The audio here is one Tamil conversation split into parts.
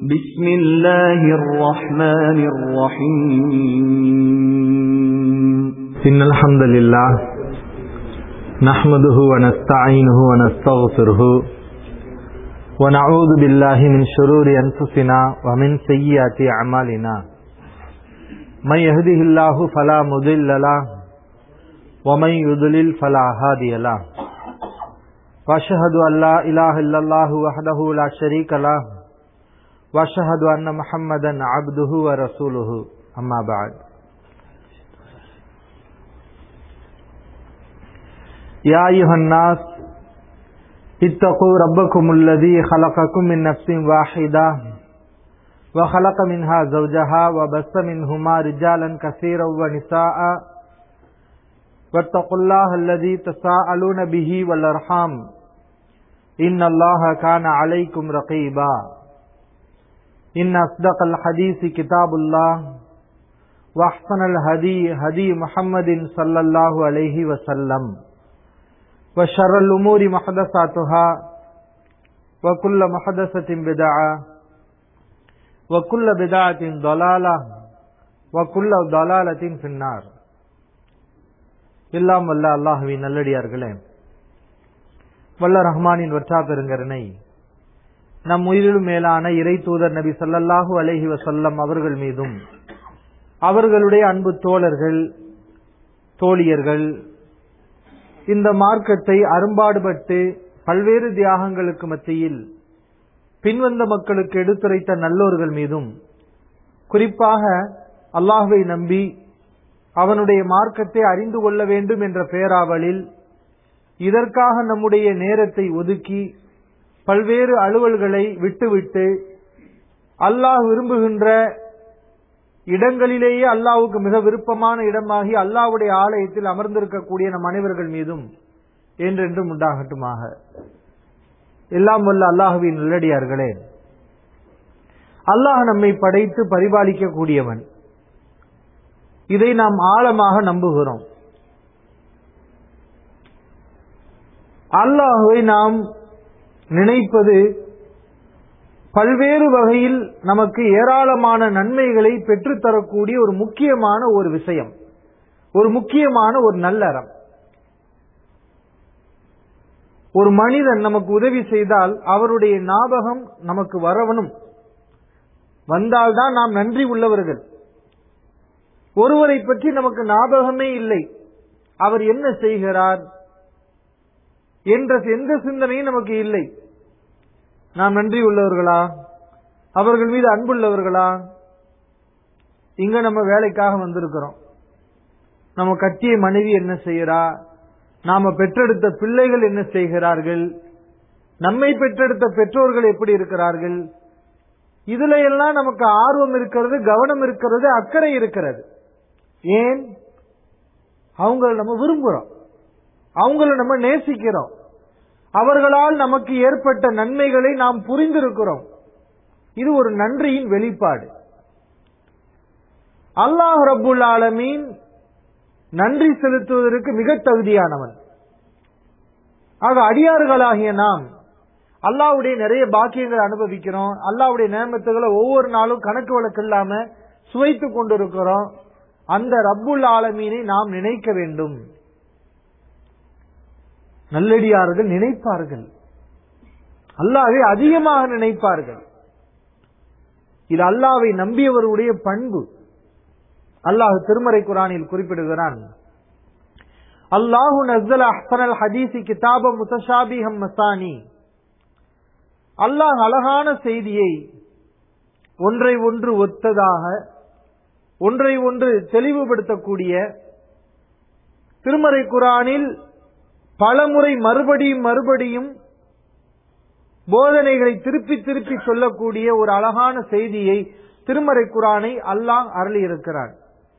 بسم الله الرحمن الرحيم إن الحمد لله نحمده ونستعينه ونستغفره ونعوذ بالله من شرور أنفسنا ومن سيئات أعمالنا من يهده الله فلا مضل له ومن يضلل فلا هادي له وأشهد أن لا إله إلا الله وحده لا شريك له وأشهد أن محمدا عبده ورسوله أما بعد يا أيها الناس اتقوا ربكم الذي خلقكم من نفس واحدة وخلق منها زوجها وبث منهما رجالا كثيرا ونساء واتقوا الله الذي تساءلون به والأرحام إن الله كان عليكم رقيبا إن أصدق الحديث كتاب الله وأحسن الهدي هدي محمد صلى الله عليه وسلم وشر الأمور محدثاتها وكل محدثة بدعة وكل بدعة ضلالة وكل ضلالة في النار எல்லாம் வல்ல அல்லாஹுவின் நல்லடியார்களே வல்ல ரஹ்மானின் வற்றா பெருங்கரனை நம் உயிரிலும் மேலான இறை தூதர் நபி சல்லல்லாஹு அலஹி வசல்லம் அவர்கள் மீதும் அவர்களுடைய அன்பு தோழர்கள் தோழியர்கள் இந்த மார்க்கத்தை அரும்பாடுபட்டு பல்வேறு தியாகங்களுக்கு மத்தியில் பின்வந்த மக்களுக்கு எடுத்துரைத்த நல்லோர்கள் மீதும் குறிப்பாக அல்லாஹுவை நம்பி அவனுடைய மார்க்கத்தை அறிந்து கொள்ள வேண்டும் என்ற பேராவலில் இதற்காக நம்முடைய நேரத்தை ஒதுக்கி பல்வேறு அலுவல்களை விட்டுவிட்டு அல்லாஹ் விரும்புகின்ற இடங்களிலேயே அல்லாவுக்கு மிக விருப்பமான இடமாகி அல்லாவுடைய ஆலயத்தில் அமர்ந்திருக்கக்கூடிய நம் அனைவர்கள் மீதும் என்றென்றும் உண்டாகட்டுமாக எல்லாம் வல்ல அல்லாஹுவின் நல்லடியார்களே அல்லாஹ் நம்மை படைத்து பரிபாலிக்க கூடியவன் இதை நாம் ஆழமாக நம்புகிறோம் அல்லாஹுவை நாம் நினைப்பது பல்வேறு வகையில் நமக்கு ஏராளமான நன்மைகளை பெற்றுத்தரக்கூடிய ஒரு முக்கியமான ஒரு விஷயம் ஒரு முக்கியமான ஒரு நல்லறம் ஒரு மனிதன் நமக்கு உதவி செய்தால் அவருடைய ஞாபகம் நமக்கு வரவனும் வந்தால்தான் நாம் நன்றி உள்ளவர்கள் ஒருவரை பற்றி நமக்கு ஞாபகமே இல்லை அவர் என்ன செய்கிறார் என்ற எந்த சிந்தனையும் நமக்கு இல்லை நாம் நன்றி உள்ளவர்களா அவர்கள் மீது அன்புள்ளவர்களா இங்க நம்ம வேலைக்காக வந்திருக்கிறோம் நம்ம கட்டிய மனைவி என்ன செய்யறா நாம பெற்றெடுத்த பிள்ளைகள் என்ன செய்கிறார்கள் நம்மை பெற்றெடுத்த பெற்றோர்கள் எப்படி இருக்கிறார்கள் இதுல எல்லாம் நமக்கு ஆர்வம் இருக்கிறது கவனம் இருக்கிறது அக்கறை இருக்கிறது ஏன் அவங்கள நம்ம விரும்புறோம் அவங்கள நம்ம நேசிக்கிறோம் அவர்களால் நமக்கு ஏற்பட்ட நன்மைகளை நாம் புரிந்திருக்கிறோம் இது ஒரு நன்றியின் வெளிப்பாடு அல்லாஹ் ரபுல் ஆலமீன் நன்றி செலுத்துவதற்கு மிக தகுதியானவன் ஆக அடியார்களாகிய நாம் அல்லாவுடைய நிறைய பாக்கியங்களை அனுபவிக்கிறோம் அல்லாவுடைய நேமத்துகளை ஒவ்வொரு நாளும் கணக்கு வழக்கு இல்லாம சுவைத்து கொண்டிருக்கிறோம் அந்த ரப்புல் ஆலமீனை நாம் நினைக்க வேண்டும் நல்லடியார்கள் நினைப்பார்கள் அல்லாவை அதிகமாக நினைப்பார்கள் இது அல்லாவை நம்பியவருடைய பண்பு அல்லாஹ் திருமறை குரானில் குறிப்பிடுகிறான் அல்லாஹு நஸ்ஸல் அஹ்சனல் ஹதீசி கிதாப முத்தஷாபிஹம் மசானி அல்லாஹ் அழகான செய்தியை ஒன்றை ஒன்று ஒத்ததாக ஒன்றை ஒன்று தெளிவுபடுத்தக்கூடிய திருமறை குரானில் பலமுறை மறுபடியும் மறுபடியும் போதனைகளை திருப்பி திருப்பி சொல்லக்கூடிய ஒரு அழகான செய்தியை திருமறை குரானை அல்லாஹ் அருளியிருக்கிறான்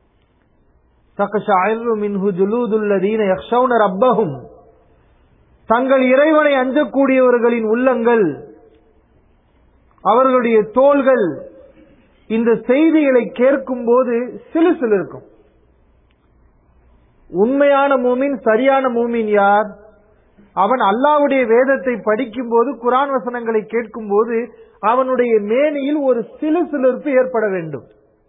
தங்கள் இறைவனை அஞ்சக்கூடியவர்களின் உள்ளங்கள் அவர்களுடைய தோள்கள் இந்த செய்திகளை கேட்கும் போது சிலு சிலிருக்கும் உண்மையான மூமின் சரியான மூமின் யார் அவன் அல்லாவுடைய வேதத்தை படிக்கும் போது குரான் வசனங்களை கேட்கும் போது அவனுடைய மேனியில் ஒரு சிலு சிலிர்ப்பு ஏற்பட வேண்டும்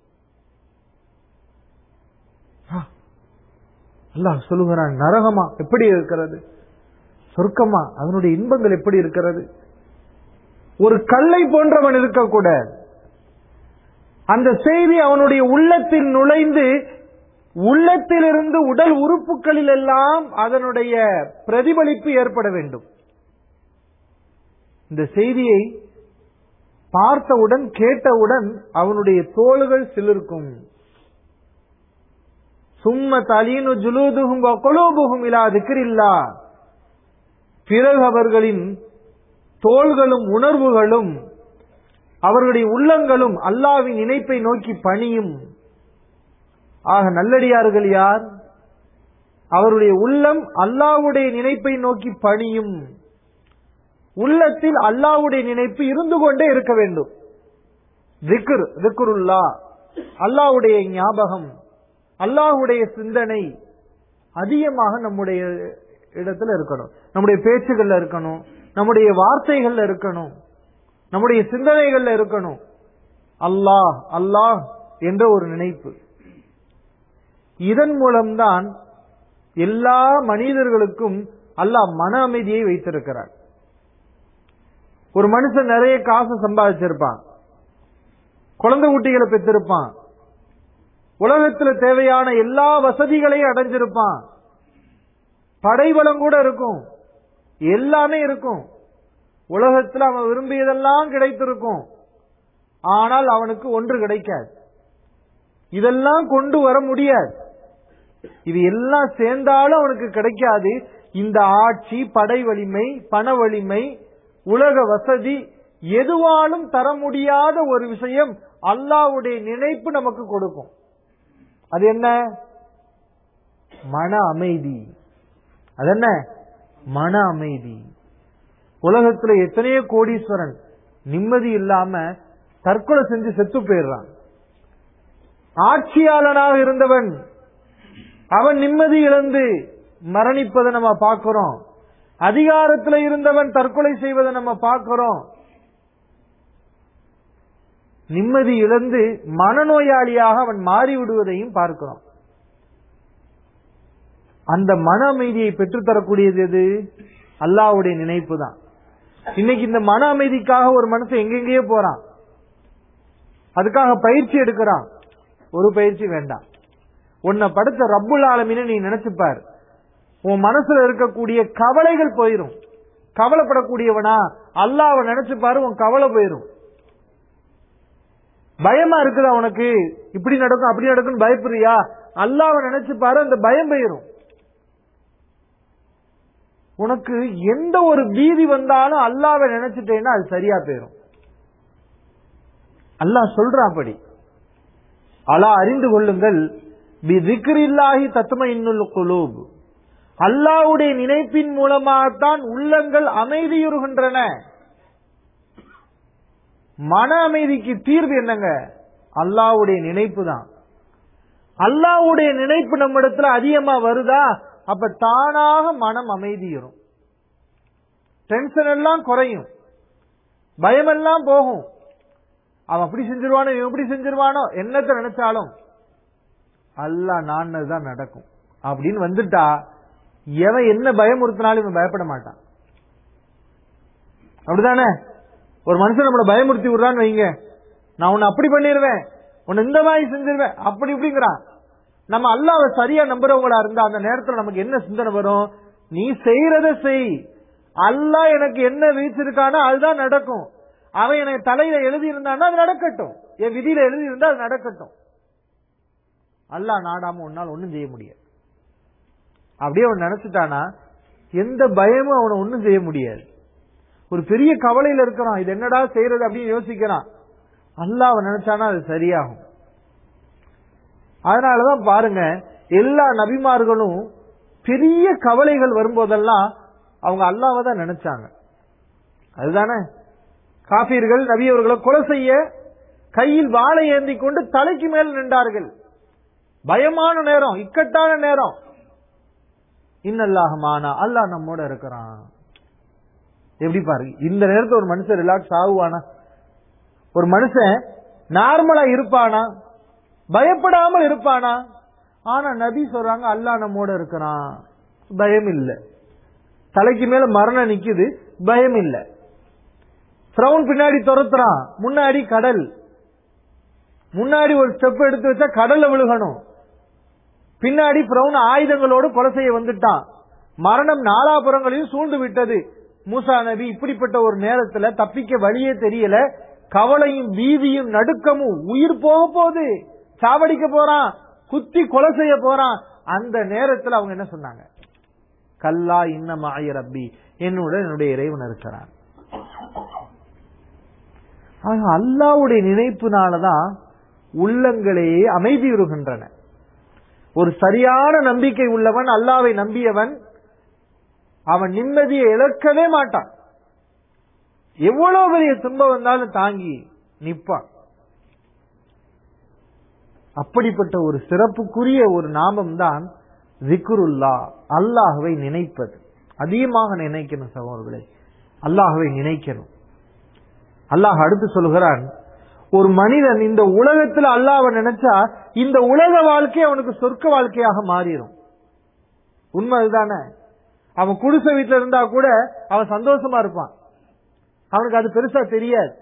அல்லாஹ் சொல்லுகிறான் நரகமா எப்படி இருக்கிறது சொர்க்கமா அதனுடைய இன்பங்கள் எப்படி இருக்கிறது ஒரு கல்லை போன்றவன் இருக்கக்கூடாது அந்த செய்தி அவனுடைய உள்ளத்தில் நுழைந்து உள்ளத்திலிருந்து உடல் உறுப்புகளில் எல்லாம் அதனுடைய பிரதிபலிப்பு ஏற்பட வேண்டும் இந்த செய்தியை பார்த்தவுடன் கேட்டவுடன் அவனுடைய தோள்கள் சிலிர்க்கும் சும்ம தலீனு ஜுலூதுகும் கொலோபுகும் இலா திக்கிரில்லா பிறகு அவர்களின் தோள்களும் உணர்வுகளும் அவர்களுடைய உள்ளங்களும் அல்லாவின் இணைப்பை நோக்கி பணியும் ஆக நல்லடியார்கள் யார் அவருடைய உள்ளம் அல்லாவுடைய நினைப்பை நோக்கி பணியும் உள்ளத்தில் அல்லாவுடைய நினைப்பு இருந்து கொண்டே இருக்க வேண்டும் திக்ர் திக்ருல்லா அல்லாவுடைய ஞாபகம் அல்லாஹுடைய சிந்தனை அதிகமாக நம்முடைய இடத்துல இருக்கணும் நம்முடைய பேச்சுகள்ல இருக்கணும் நம்முடைய வார்த்தைகள்ல இருக்கணும் நம்முடைய சிந்தனைகள்ல இருக்கணும் அல்லாஹ் அல்லாஹ் என்ற ஒரு நினைப்பு இதன் மூலம்தான் எல்லா மனிதர்களுக்கும் அல்லாஹ் மன அமைதியை வைத்திருக்கிறார் ஒரு மனுஷன் நிறைய காசு சம்பாதிச்சிருப்பான் குழந்தை குட்டிகளை பெற்றிருப்பான் உலகத்துல தேவையான எல்லா வசதிகளையும் அடைஞ்சிருப்பான் படைபலம் கூட இருக்கும் எல்லாமே இருக்கும் உலகத்துல அவன் விரும்பியதெல்லாம் கிடைத்திருக்கும் ஆனால் அவனுக்கு ஒன்று கிடைக்காது இதெல்லாம் கொண்டு வர முடியாது இது எல்லாம் சேர்ந்தாலும் அவனுக்கு கிடைக்காது இந்த ஆட்சி படை வலிமை பண வலிமை உலக வசதி எதுவாலும் தர முடியாத ஒரு விஷயம் அல்லாவுடைய நினைப்பு நமக்கு கொடுக்கும் அது என்ன மன அமைதி அது என்ன மன அமைதி உலகத்துல எத்தனையோ கோடீஸ்வரன் நிம்மதி இல்லாம தற்கொலை செஞ்சு செத்து போயிடுறான் ஆட்சியாளனாக இருந்தவன் அவன் நிம்மதி இழந்து மரணிப்பதை நம்ம பார்க்கிறோம் அதிகாரத்தில் இருந்தவன் தற்கொலை செய்வதை நம்ம பார்க்கிறோம் நிம்மதி இழந்து மனநோயாளியாக அவன் மாறி விடுவதையும் பார்க்கிறோம் அந்த மன அமைதியை பெற்றுத்தரக்கூடியது எது அல்லாவுடைய நினைப்பு தான் இன்னைக்கு இந்த மன அமைதிக்காக ஒரு மனுஷன் எங்கெங்கேயோ போறான் அதுக்காக பயிற்சி எடுக்கிறான் ஒரு பயிற்சி வேண்டாம் உன்னை படுத்த ரப்புல் ஆலமின்னு நீ நினைச்சுப்பார் உன் மனசுல இருக்கக்கூடிய கவலைகள் போயிரும் கவலைப்படக்கூடியவனா அல்லாஹ்வை நினைச்சு பாரு உன் கவலை போயிரும் பயமா இருக்குதா உனக்கு இப்படி நடக்கும் அப்படி நடக்கும் பயப்படுறியா அல்லாஹ்வை நினைச்சு பாரு அந்த பயம் போயிரும் உனக்கு எந்த ஒரு பீதி வந்தாலும் அல்லாவை நினைச்சிட்டேன்னா அது சரியா போயிரும் அல்லாஹ் சொல்றான் அப்படி அலா அறிந்து கொள்ளுங்கள் பி திக்ரில்லாஹி தத்தும இன்னுல் குலூப் அல்லாவுடைய நினைப்பின் மூலமாகத்தான் உள்ளங்கள் அமைதியுறுகின்றன மன அமைதிக்கு தீர்வு என்னங்க அல்லாவுடைய நினைப்பு தான் அல்லாவுடைய நினைப்பு நம்ம இடத்துல அதிகமா வருதா அப்ப தானாக மனம் அமைதியும் டென்ஷன் எல்லாம் குறையும் பயமெல்லாம் போகும் அவன் அப்படி செஞ்சிருவானோ இவன் இப்படி செஞ்சிருவானோ என்னத்தை நினைச்சாலும் அல்லா நான் தான் நடக்கும் அப்படின்னு வந்துட்டா எவன் என்ன பயமுறுத்தினாலும் இவன் பயப்பட மாட்டான் அப்படிதானே ஒரு மனுஷன் நம்மளை பயமுறுத்தி விடுறான்னு வைங்க நான் உன்னை அப்படி பண்ணிடுவேன் உன்னை இந்த மாதிரி செஞ்சிருவேன் அப்படி இப்படிங்கிறான் நம்ம அல்லாவை சரியா நம்புறவங்களா இருந்தா அந்த நேரத்துல நமக்கு என்ன சிந்தனை வரும் நீ செய்யறத செய் அல்லாஹ் எனக்கு என்ன வீச்சிருக்கானோ அதுதான் நடக்கும் அவன் எனக்கு தலையில எழுதி இருந்தான்னா அது நடக்கட்டும் என் விதியில எழுதி இருந்தா அது நடக்கட்டும் அல்லாஹ் நாடாம உன்னால் ஒண்ணும் செய்ய முடியாது அப்படியே அவன் நினைச்சிட்டானா எந்த பயமும் அவனை ஒண்ணும் செய்ய முடியாது ஒரு பெரிய கவலையில இருக்கிறான் இது என்னடா செய்யறது அப்படின்னு யோசிக்கிறான் அல்லாஹ் அவன் நினைச்சானா அது சரியாகும் அதனாலதான் பாருங்க எல்லா நபிமார்களும் பெரிய கவலைகள் வரும்போதெல்லாம் அவங்க அல்லாவை தான் நினைச்சாங்க அதுதானே காபீர்கள் நபி அவர்களை கொலை செய்ய கையில் வாளை ஏந்தி கொண்டு தலைக்கு மேல் நின்றார்கள் பயமான நேரம் இக்கட்டான நேரம் இன்னல்லாஹமானா அல்லாஹ் நம்மோட இருக்கிறான் எப்படி பாருங்க இந்த நேரத்துல ஒரு மனுஷன் ரிலாக்ஸ் ஆகுவானா ஒரு மனுஷன் நார்மலா இருப்பானா பயப்படாமல் இருப்பானா ஆனா நபி சொல்றாங்க அல்லாஹ் நம்மோட இருக்கிறான் பயம் இல்ல தலைக்கு மேல மரணம் நிக்குது பயம் இல்ல ஃப்ரௌன் பின்னாடி துரத்துறான் முன்னாடி கடல் முன்னாடி ஒரு ஸ்டெப் எடுத்து வச்சா கடல்ல விழுகணும் பின்னாடி பிரவுன் ஆயுதங்களோடு கொலை செய்ய வந்துட்டான் மரணம் நாலாபுறங்களையும் சூழ்ந்து விட்டது மூசா நபி இப்படிப்பட்ட ஒரு நேரத்துல தப்பிக்க வழியே தெரியல கவலையும் பீதியும் நடுக்கமும் உயிர் போக போகுது சாவடிக்க போறான் குத்தி கொலை செய்ய போறான் அந்த நேரத்துல அவங்க என்ன சொன்னாங்க கல்லா இன்னமாய ரப்பி என்னோட என்னுடைய இறைவன் இருக்கிறான் ஆக அல்லாவுடைய நினைப்புனாலதான் உள்ளங்களே அமைதியுறுகின்றன ஒரு சரியான நம்பிக்கை உள்ளவன் அல்லாவை நம்பியவன் அவன் நிம்மதியை இழக்கவே மாட்டான் எவ்வளவு பெரிய துன்பம் வந்தாலும் தாங்கி நிப்பான் அப்படிப்பட்ட ஒரு சிறப்புக்குரிய ஒரு நாமம் தான் ஜிக்ருல்லா அல்லாஹுவை நினைப்பது அதிகமாக நினைக்கணும் சகோதரர்களே அல்லாஹுவை நினைக்கணும் அல்லாஹ் அடுத்து சொல்கிறான் ஒரு மனிதன் இந்த உலகத்துல அல்லாஹ்வை நினைச்சா இந்த உலக வாழ்க்கை அவனுக்கு சொர்க்க வாழ்க்கையாக மாறிடும் உண்மை அதுதானே அவன் குடிசை வீட்டுல இருந்தா கூட அவன் சந்தோஷமா இருப்பான் அவனுக்கு அது பெருசா தெரியாது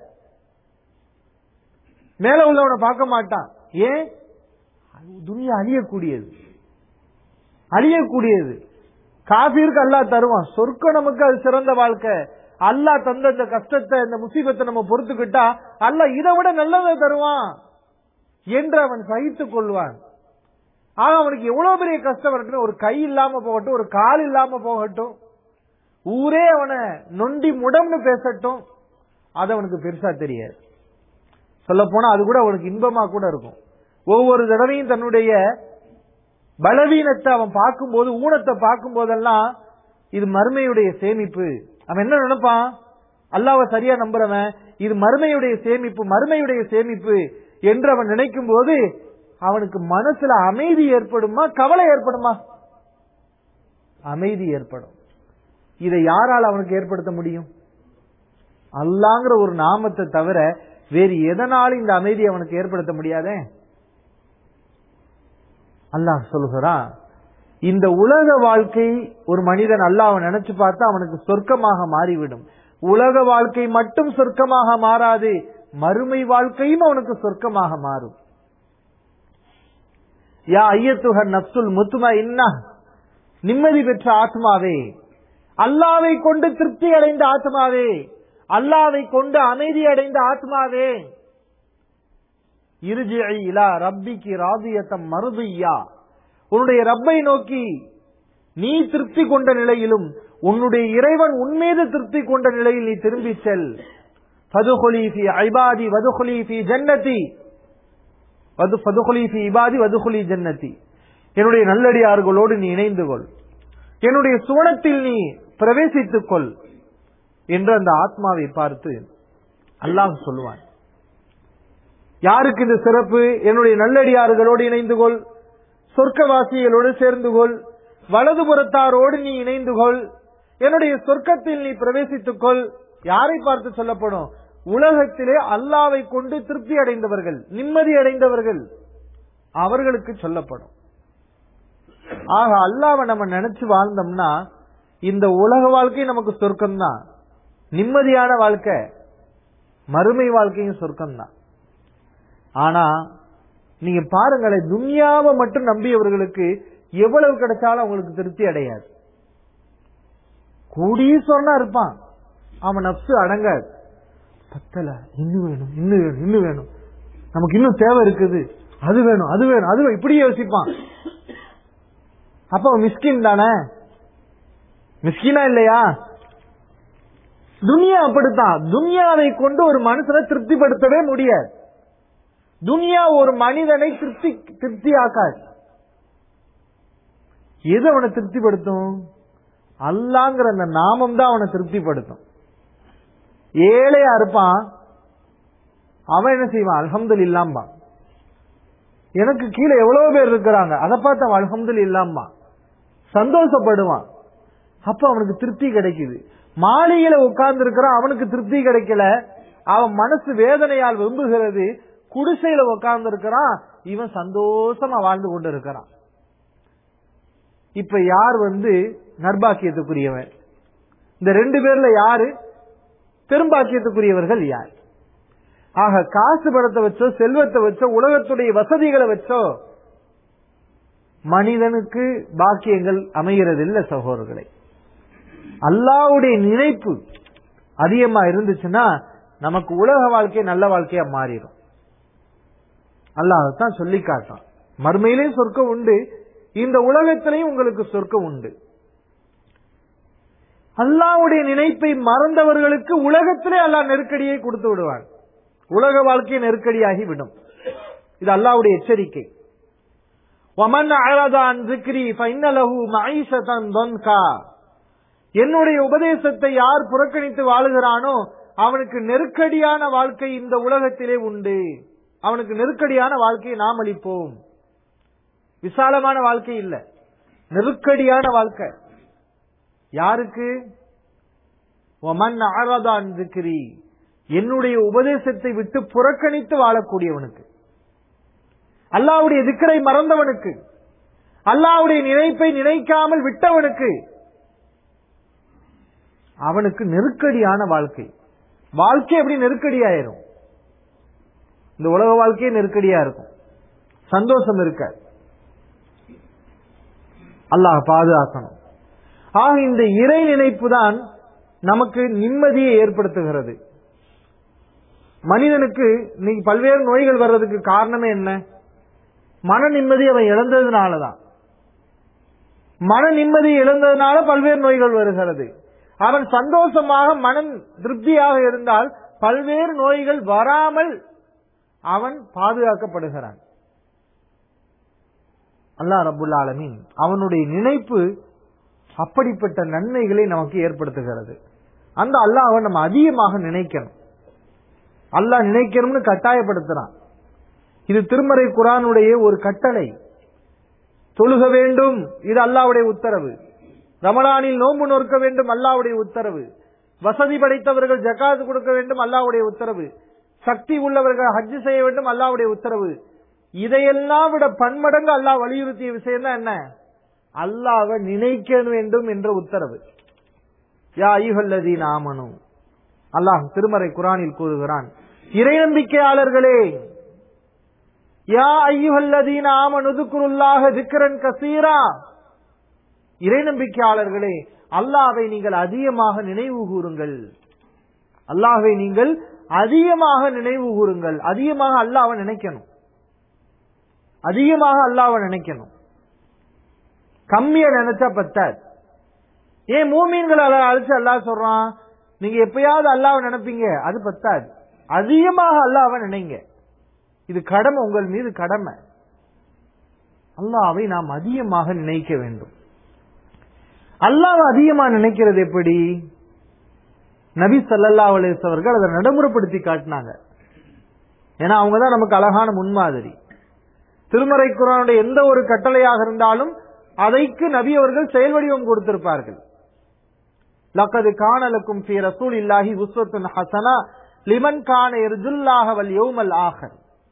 மேல உள்ளவனை பார்க்க மாட்டான் ஏன் துணியா அழியக்கூடியது அழியக்கூடியது காபிற்கு அல்லாஹ் தருவான் சொர்க்கம் நமக்கு அது சிறந்த வாழ்க்கை அல்லாஹ் தந்த இந்த கஷ்டத்தை இந்த முசீபத்தை நம்ம பொறுத்துக்கிட்டா அல்லாஹ் இதை விட நல்லதை தருவான் என்று அவன் சகித்துக் கொள்வான் ஆனா அவனுக்கு எவ்வளவு பெரிய கஷ்டம் இருக்குன்னு ஒரு கை இல்லாம போகட்டும் ஒரு கால் இல்லாம போகட்டும் ஊரே அவனை நொண்டி முடம்னு பேசட்டும் அது அவனுக்கு பெருசா தெரியாது சொல்ல போனா அது கூட அவனுக்கு இன்பமா கூட இருக்கும் ஒவ்வொரு தடவையும் தன்னுடைய பலவீனத்தை அவன் பார்க்கும்போது ஊனத்தை பார்க்கும் போதெல்லாம் இது மறுமையுடைய சேமிப்பு அவன் என்ன நினைப்பான் அல்லாவை சரியா நம்புறவன் இது மறுமையுடைய சேமிப்பு மறுமையுடைய சேமிப்பு என்று அவன் நினைக்கும் போது அவனுக்கு மனசுல அமைதி ஏற்படுமா கவலை ஏற்படுமா அமைதி ஏற்படும் இதை யாரால் அவனுக்கு ஏற்படுத்த முடியும் அல்லாங்கிற ஒரு நாமத்தை தவிர வேறு எதனாலும் இந்த அமைதி அவனுக்கு ஏற்படுத்த முடியாதே அல்லாஹ் சொல்லுகிறான் இந்த உலக வாழ்க்கை ஒரு மனிதன் அல்லாஹ் நினைச்சு பார்த்தா அவனுக்கு சொர்க்கமாக மாறிவிடும் உலக வாழ்க்கை மட்டும் சொர்க்கமாக மாறாது மறுமை வாழ்க்கையும் அவனுக்கு சொர்க்கமாக மாறும் யா ஐயத்துக நப்சுல் முத்துமா இன்னா நிம்மதி பெற்ற ஆத்மாவே அல்லாவை கொண்டு திருப்தி அடைந்த ஆத்மாவே அல்லாவை கொண்டு அமைதி அடைந்த ஆத்மாவே இருஜிஐ இலா ரப்பிக்கு ராதியத்தம் மருதியா உன்னுடைய ரப்பை நோக்கி நீ திருப்தி கொண்ட நிலையிலும் உன்னுடைய இறைவன் உன்மீது திருப்தி கொண்ட நிலையில் நீ திரும்பி செல் ஃபதுகுலி ஃபி ஐபாதி வதுகுலி ஃபி ஜன்னதி வது ஃபதுகுலி ஃபி இபாதி வதுகுலி ஜன்னதி என்னுடைய நல்லடியார்களோடு நீ இணைந்து கொள் என்னுடைய சுவனத்தில் நீ பிரவேசித்துக் கொள் என்று அந்த ஆத்மாவை பார்த்து அல்லாஹ் சொல்லுவான் யாருக்கு இந்த சிறப்பு என்னுடைய நல்லடியார்களோடு இணைந்து கொள் சொர்க்கவாசிகளோடு சேர்ந்து கொள் வலதுபுறத்தாரோடு நீ இணைந்து கொள் என்னுடைய சொர்க்கத்தில் நீ பிரவேசித்துக் கொள் யாரை பார்த்து சொல்லப்படும் உலகத்திலே அல்லாவை கொண்டு திருப்தி அடைந்தவர்கள் நிம்மதி அடைந்தவர்கள் அவர்களுக்கு சொல்லப்படும் ஆக அல்லாவை நம்ம நினைச்சு வாழ்ந்தோம்னா இந்த உலக வாழ்க்கை நமக்கு சொர்க்கம் தான் நிம்மதியான வாழ்க்கை மறுமை வாழ்க்கையும் சொர்க்கம் தான் ஆனா நீங்க பாருங்களேன் துன்யாவை மட்டும் நம்பியவர்களுக்கு எவ்வளவு கிடைச்சாலும் அவங்களுக்கு திருப்தி அடையாது கோடீஸ்வரனா இருப்பான் அவன் நப்சு அடங்காது பத்தல இன்னும் வேணும் இன்னும் வேணும் இன்னும் வேணும் நமக்கு இன்னும் தேவை இருக்குது அது வேணும் அது வேணும் அது வேணும் இப்படியே யோசிப்பான் அப்ப அவன் மிஸ்கின் தானே மிஸ்கினா இல்லையா துனியா அப்படித்தான் துனியாவை கொண்டு ஒரு மனுஷனை திருப்திப்படுத்தவே முடியாது துனியா ஒரு மனிதனை திருப்தி திருப்தி ஆக்காது எது அவனை திருப்திப்படுத்தும் அல்லாங்கிற அந்த நாமம் தான் அவனை திருப்திப்படுத்தும் ஏழையா இருப்பான் அவன் என்ன செய்வான் அல்ஹம்துல் இல்லாம்பா எனக்கு கீழே எவ்வளவு பேர் இருக்கிறாங்க அதை பார்த்து அவன் அல்ஹம்துல் இல்லாம்பா சந்தோஷப்படுவான் அப்ப அவனுக்கு திருப்தி கிடைக்குது மாளிகையில உட்கார்ந்து இருக்கிறான் அவனுக்கு திருப்தி கிடைக்கல அவன் மனசு வேதனையால் வெம்புகிறது குடிசையில உட்கார்ந்து இருக்கிறான் இவன் சந்தோஷமா வாழ்ந்து கொண்டு இருக்கிறான் இப்ப யார் வந்து நர்பாக்கியத்துக்குரியவன் இந்த ரெண்டு பேர்ல யாரு பெரும்பாக்கியத்துக்குரியவர்கள் யார் ஆக காசு படத்தை வச்சோ செல்வத்தை வச்சோ உலகத்துடைய வசதிகளை வச்சோ மனிதனுக்கு பாக்கியங்கள் அமைகிறது இல்ல சகோதரர்களை அல்லாவுடைய நினைப்பு அதிகமா இருந்துச்சுன்னா நமக்கு உலக வாழ்க்கை நல்ல வாழ்க்கையா மாறிடும் அல்லாஹ் தான் சொல்லி காட்டான் மறுமையிலையும் சொர்க்கம் உண்டு இந்த உலகத்திலையும் உங்களுக்கு சொர்க்கம் உண்டு அல்லாவுடைய நினைப்பை மறந்தவர்களுக்கு உலகத்திலே அல்லாஹ் நெருக்கடியை கொடுத்து விடுவான் உலக வாழ்க்கை நெருக்கடியாகி விடும் இது அல்லாவுடைய எச்சரிக்கை وَمَنْ أَعْرَضَ عَنْ ذِكْرِي فَإِنَّ لَهُ مَعِيشَةً ضَنْكًا என்னுடைய உபதேசத்தை யார் புறக்கணித்து வாழுகிறானோ அவனுக்கு நெருக்கடியான வாழ்க்கை இந்த உலகத்திலே உண்டு அவனுக்கு நெருக்கடியான வாழ்க்கையை நாம் அளிப்போம் விசாலமான வாழ்க்கை இல்ல நெருக்கடியான வாழ்க்கை யாருக்கு ஒமன் ஆராதான் திக்ரி என்னுடைய உபதேசத்தை விட்டு புறக்கணித்து வாழக்கூடியவனுக்கு அல்லாவுடைய திக்கரை மறந்தவனுக்கு அல்லாவுடைய நினைப்பை நினைக்காமல் விட்டவனுக்கு அவனுக்கு நெருக்கடியான வாழ்க்கை வாழ்க்கை எப்படி நெருக்கடியாயிரும் இந்த உலக வாழ்க்கையே நெருக்கடியா இருக்கும் சந்தோஷம் இருக்க அல்லாஹ் பாதுகாக்கணும் ஆக இந்த இறை நினைப்பு தான் நமக்கு நிம்மதியை ஏற்படுத்துகிறது மனிதனுக்கு இன்னைக்கு பல்வேறு நோய்கள் வர்றதுக்கு காரணமே என்ன மன நிம்மதி அவன் இழந்ததுனாலதான் மன நிம்மதி இழந்ததுனால பல்வேறு நோய்கள் வருகிறது அவன் சந்தோஷமாக மனம் திருப்தியாக இருந்தால் பல்வேறு நோய்கள் வராமல் அவன் பாதுகாக்கப்படுகிறான் அல்லாஹ் ரபுல் ஆலமீன் அவனுடைய நினைப்பு அப்படிப்பட்ட நன்மைகளை நமக்கு ஏற்படுத்துகிறது அந்த அல்லாஹ் நம்ம அதிகமாக நினைக்கணும் அல்லாஹ் நினைக்கணும்னு கட்டாயப்படுத்துறான் இது திருமறை குரானுடைய ஒரு கட்டளை தொழுக வேண்டும் இது அல்லாவுடைய உத்தரவு ரமலானில் நோன்பு நோக்க வேண்டும் அல்லாவுடைய உத்தரவு வசதி படைத்தவர்கள் ஜக்காத்து கொடுக்க வேண்டும் அல்லாவுடைய உத்தரவு சக்தி உள்ளவர்கள் ஹஜ் செய்ய வேண்டும் அல்லாவுடைய உத்தரவு இதையெல்லாம் விட பன்மடங்கு அல்லாஹ் வலியுறுத்திய விஷயம் தான் என்ன அல்லாவை நினைக்க வேண்டும் என்ற உத்தரவு யா ஐயுகல்லதி நாமனு அல்லாஹ் திருமறை குரானில் கூறுகிறான் இறை நம்பிக்கையாளர்களே யா ஐயுகல்லதீன ஆமனுதுக்குருல்லாக திக்கரன் கசீரா இறை நம்பிக்கையாளர்களே அல்லாவை நீங்கள் அதிகமாக நினைவு கூறுங்கள் அல்லாஹை நீங்கள் அதிகமாக நினைவு கூறுங்கள் அதிகமாக அல்லாவை நினைக்கணும் அதிகமாக அல்லாவை நினைக்கணும் கம்மிய நினைச்சா பத்தாது ஏன் மூமீன்களை அழைச்சு அல்லாஹ் சொல்றான் நீங்க எப்பயாவது அல்லாவை நினைப்பீங்க அது பத்தாது அதிகமாக அல்லாவை நினைங்க இது கடமை உங்கள் மீது கடமை அல்லாவை நாம் அதிகமாக நினைக்க வேண்டும் அல்லாவை அதிகமா நினைக்கிறது எப்படி நபி சல்லல்லா அலிசவர்கள் அதை நடைமுறைப்படுத்தி காட்டினாங்க ஏன்னா அவங்க தான் நமக்கு அழகான முன்மாதிரி திருமறை குரானுடைய எந்த ஒரு கட்டளையாக இருந்தாலும் அதைக்கு நபி அவர்கள் செயல் வடிவம் கொடுத்திருப்பார்கள் லக்கது காணலுக்கும் ஃபி ரசூல் இல்லாஹி உஸ்வத்துன் ஹசனா லிமன் கான எர்ஜுல்லாஹ வல் யௌமல் ஆகர்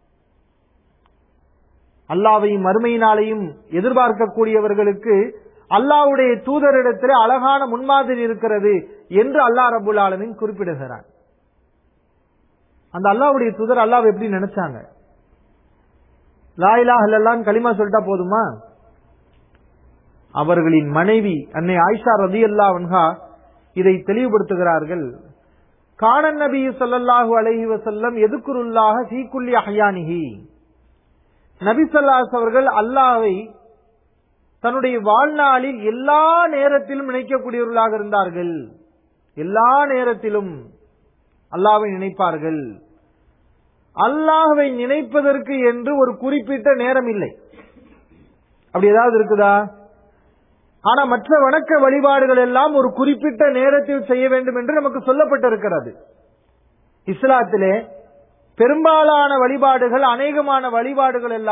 அல்லாவையும் மறுமையினாலையும் எதிர்பார்க்கக்கூடியவர்களுக்கு அல்லாவுடைய தூதரிடத்தில் அழகான முன்மாதிரி இருக்கிறது என்று அல்லாஹ் ரபுல் ஆலமின் குறிப்பிடுகிறான் அந்த அல்லாவுடைய தூதர் அல்லாவை எப்படி நினைச்சாங்க லாயிலா ஹல்லான் களிமா சொல்லிட்டா போதுமா அவர்களின் மனைவி அன்னை ஆயிஷா ரதி அல்லா வன்ஹா இதை தெளிவுபடுத்துகிறார்கள் காணன் நபி சொல்லல்லாஹு அலஹி வசல்லம் எதுக்குருல்லாக சீக்குல்லி அஹயானிஹி நபி சொல்லாஸ் அவர்கள் அல்லாவை தன்னுடைய வாழ்நாளில் எல்லா நேரத்திலும் நினைக்கக்கூடியவர்களாக இருந்தார்கள் எல்லா நேரத்திலும் அல்லாவை நினைப்பார்கள் அல்லாஹவை நினைப்பதற்கு என்று ஒரு குறிப்பிட்ட நேரம் இல்லை அப்படி ஏதாவது இருக்குதா ஆனா மற்ற வணக்க வழிபாடுகள் எல்லாம் ஒரு குறிப்பிட்ட நேரத்தில் செய்ய வேண்டும் என்று நமக்கு சொல்லப்பட்டிருக்கிறது இஸ்லாத்திலே பெரும்பாலான வழிபாடுகள் அநேகமான வழிபாடுகள் எல்லாம்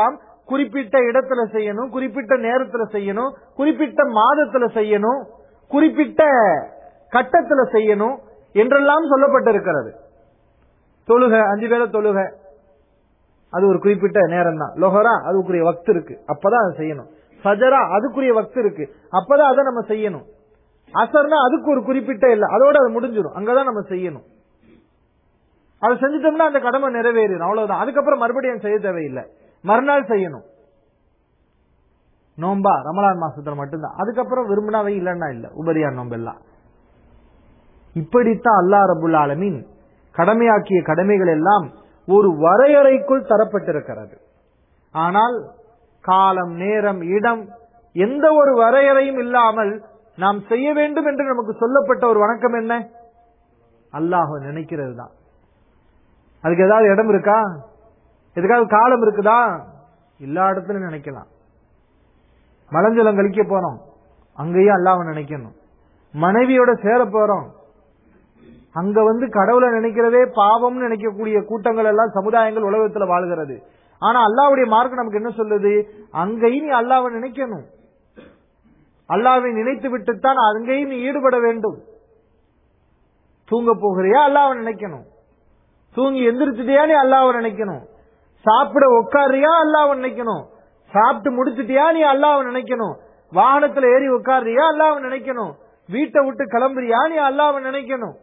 குறிப்பிட்ட இடத்துல செய்யணும் குறிப்பிட்ட நேரத்துல செய்யணும் குறிப்பிட்ட மாதத்துல செய்யணும் குறிப்பிட்ட கட்டத்துல செய்யணும் என்றெல்லாம் சொல்லப்பட்டிருக்கிறது தொழுக அஞ்சு வேளை தொழுக அது ஒரு குறிப்பிட்ட நேரம் தான் லொஹரா அதுக்குரிய வக்து இருக்கு அப்பதான் அதை செய்யணும் ஃபஜரா அதுக்குரிய வக்து இருக்கு அப்பதான் அதை நம்ம செய்யணும் அசர்னா அதுக்கு ஒரு குறிப்பிட்ட இல்லை அதோட அது முடிஞ்சிடும் அங்கதான் நம்ம செய்யணும் அதை செஞ்சுட்டோம்னா அந்த கடமை நிறைவேறிடும் அவ்வளவுதான் அதுக்கப்புறம் மறுபடியும் செய்ய தேவையில்லை மறுநாள் செய்யணும் நோம்பா ரமலான் மாசத்துல மட்டும்தான் அதுக்கப்புறம் விரும்பினாவே இல்லைன்னா இல்ல உபரியா நோம்பெல்லாம் இப்படித்தான் அல்லா ரபுல் ஆலமீன் கடமையாக்கிய கடமைகள் எல்லாம் ஒரு வரையறைக்குள் தரப்பட்டிருக்கிறது ஆனால் காலம் நேரம் இடம் எந்த ஒரு வரையறையும் இல்லாமல் நாம் செய்ய வேண்டும் என்று நமக்கு சொல்லப்பட்ட ஒரு வணக்கம் என்ன அல்லாஹ் நினைக்கிறது தான் அதுக்கு ஏதாவது இடம் இருக்கா எதுக்காவது காலம் இருக்குதா எல்லா இடத்துலயும் நினைக்கலாம் மலஞ்சலம் கழிக்க போறோம் அங்கேயும் அல்லாஹ் நினைக்கணும் மனைவியோட சேர போறோம் அங்க வந்து கடவுளை நினைக்கிறதே பாவம்னு நினைக்கக்கூடிய கூட்டங்கள் எல்லாம் சமுதாயங்கள் உலகத்துல வாழ்கிறது ஆனா அல்லாவுடைய மார்க் நமக்கு என்ன சொல்லுது அங்கேயும் நீ அல்லாவை நினைக்கணும் அல்லாவை நினைத்து விட்டுத்தான் அங்கேயும் நீ ஈடுபட வேண்டும் தூங்க போகிறியா அல்லாவை நினைக்கணும் தூங்கி எந்திரிச்சிட்டியா நீ அல்லாவை நினைக்கணும் சாப்பிட உட்காரியா அல்லாவை நினைக்கணும் சாப்பிட்டு முடிச்சிட்டியா நீ அல்லாவை நினைக்கணும் வாகனத்துல ஏறி உட்காரியா அல்லாவை நினைக்கணும் வீட்டை விட்டு கிளம்புறியா நீ அல்லாவை நினைக்கணும்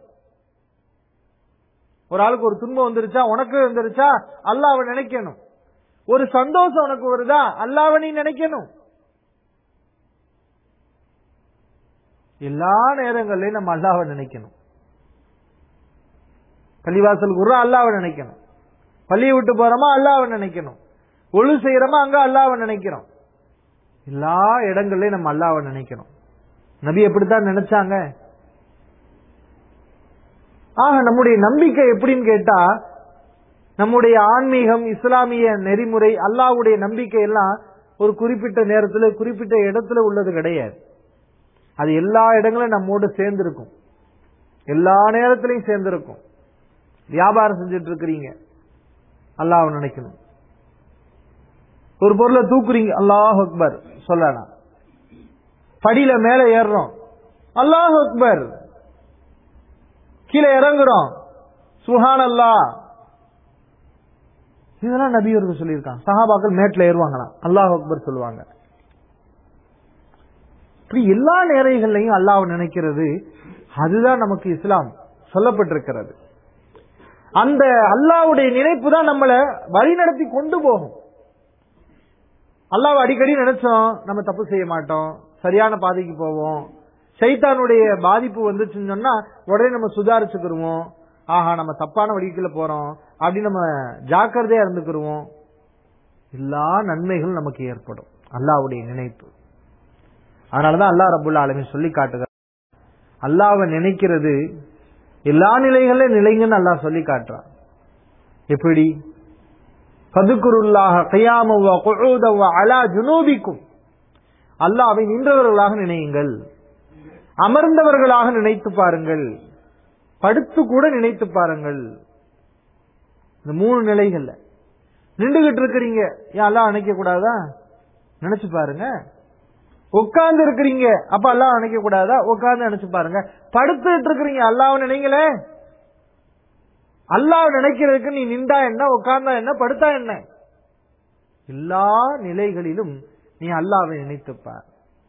ஒரு ஆளுக்கு ஒரு துன்பம் வந்துருச்சா உனக்கு வந்துருச்சா அல்லாவை நினைக்கணும் ஒரு சந்தோஷம் உனக்கு வருதா அல்லாவை நீ நினைக்கணும் எல்லா நேரங்கள்லயும் நம்ம அல்லாவை நினைக்கணும் பள்ளிவாசல் குர்றா அல்லாவை நினைக்கணும் பள்ளியை விட்டு போறோமா அல்லாவை நினைக்கணும் ஒழு செய்யறோமா அங்க அல்லாவை நினைக்கிறோம் எல்லா இடங்கள்லயும் நம்ம அல்லாவை நினைக்கணும் நபி எப்படித்தான் நினைச்சாங்க ஆக நம்முடைய நம்பிக்கை எப்படின்னு கேட்டா நம்முடைய ஆன்மீகம் இஸ்லாமிய நெறிமுறை அல்லாவுடைய நம்பிக்கை எல்லாம் ஒரு குறிப்பிட்ட நேரத்துல குறிப்பிட்ட இடத்துல உள்ளது கிடையாது அது எல்லா இடங்களும் நம்மோடு சேர்ந்திருக்கும் எல்லா நேரத்திலையும் சேர்ந்திருக்கும் வியாபாரம் செஞ்சுட்டு இருக்கிறீங்க அல்லாஹ் நினைக்கணும் ஒரு பொருளை தூக்குறீங்க அல்லாஹ் அக்பர் சொல்லலாம் படியில மேல ஏறுறோம் அல்லாஹ் அக்பர் கீழே இறங்குறோம் சுஹான் அல்லா இதெல்லாம் நபியர்கள் சொல்லியிருக்காங்க சஹாபாக்கள் மேட்ல ஏறுவாங்களாம் அல்லாஹ் அக்பர் சொல்லுவாங்க இப்படி எல்லா நேரங்கள்லையும் அல்லாஹ் நினைக்கிறது அதுதான் நமக்கு இஸ்லாம் சொல்லப்பட்டிருக்கிறது அந்த அல்லாவுடைய நினைப்பு தான் நம்மளை வழிநடத்தி கொண்டு போகும் அல்லாவை அடிக்கடி நினைச்சோம் நம்ம தப்பு செய்ய மாட்டோம் சரியான பாதைக்கு போவோம் சைத்தானுடைய பாதிப்பு வந்துச்சுன்னு சொன்னா உடனே நம்ம சுதாரிச்சுக்கிருவோம் ஆஹா நம்ம தப்பான வழிக்குள்ள போறோம் அப்படின்னு நம்ம ஜாக்கிரதையா இருந்துக்கிருவோம் எல்லா நன்மைகளும் நமக்கு ஏற்படும் அல்லாவுடைய நினைப்பு அதனாலதான் அல்லாஹ் ரபுல்லா ஆலமி சொல்லி காட்டுகிறார் அல்லாவை நினைக்கிறது எல்லா நிலைகளிலும் நிலைங்கன்னு அல்லாஹ் சொல்லி காட்டுறான் எப்படி பதுக்குருல்லாக கையாமவ குழுதவ அலா ஜுனூபிக்கும் அல்லாவை நின்றவர்களாக நினையுங்கள் அமர்ந்தவர்களாக நினைத்து பாருங்கள் படுத்து கூட நினைத்து பாருங்கள் இந்த மூணு நிலைகள்ல நின்றுகிட்டு இருக்கிறீங்க ஏன் அல்லா நினைக்க கூடாதா நினைச்சு பாருங்க உட்கார்ந்து இருக்கிறீங்க அப்ப அல்லாஹ் நினைக்க கூடாதா உட்கார்ந்து நினைச்சு பாருங்க படுத்துட்டு இருக்கிறீங்க அல்லாஹ் நினைங்களே அல்லாஹ் நினைக்கிறதுக்கு நீ நின்றா என்ன உட்கார்ந்தா என்ன படுத்தா என்ன எல்லா நிலைகளிலும் நீ அல்லாவை நினைத்துப்பார்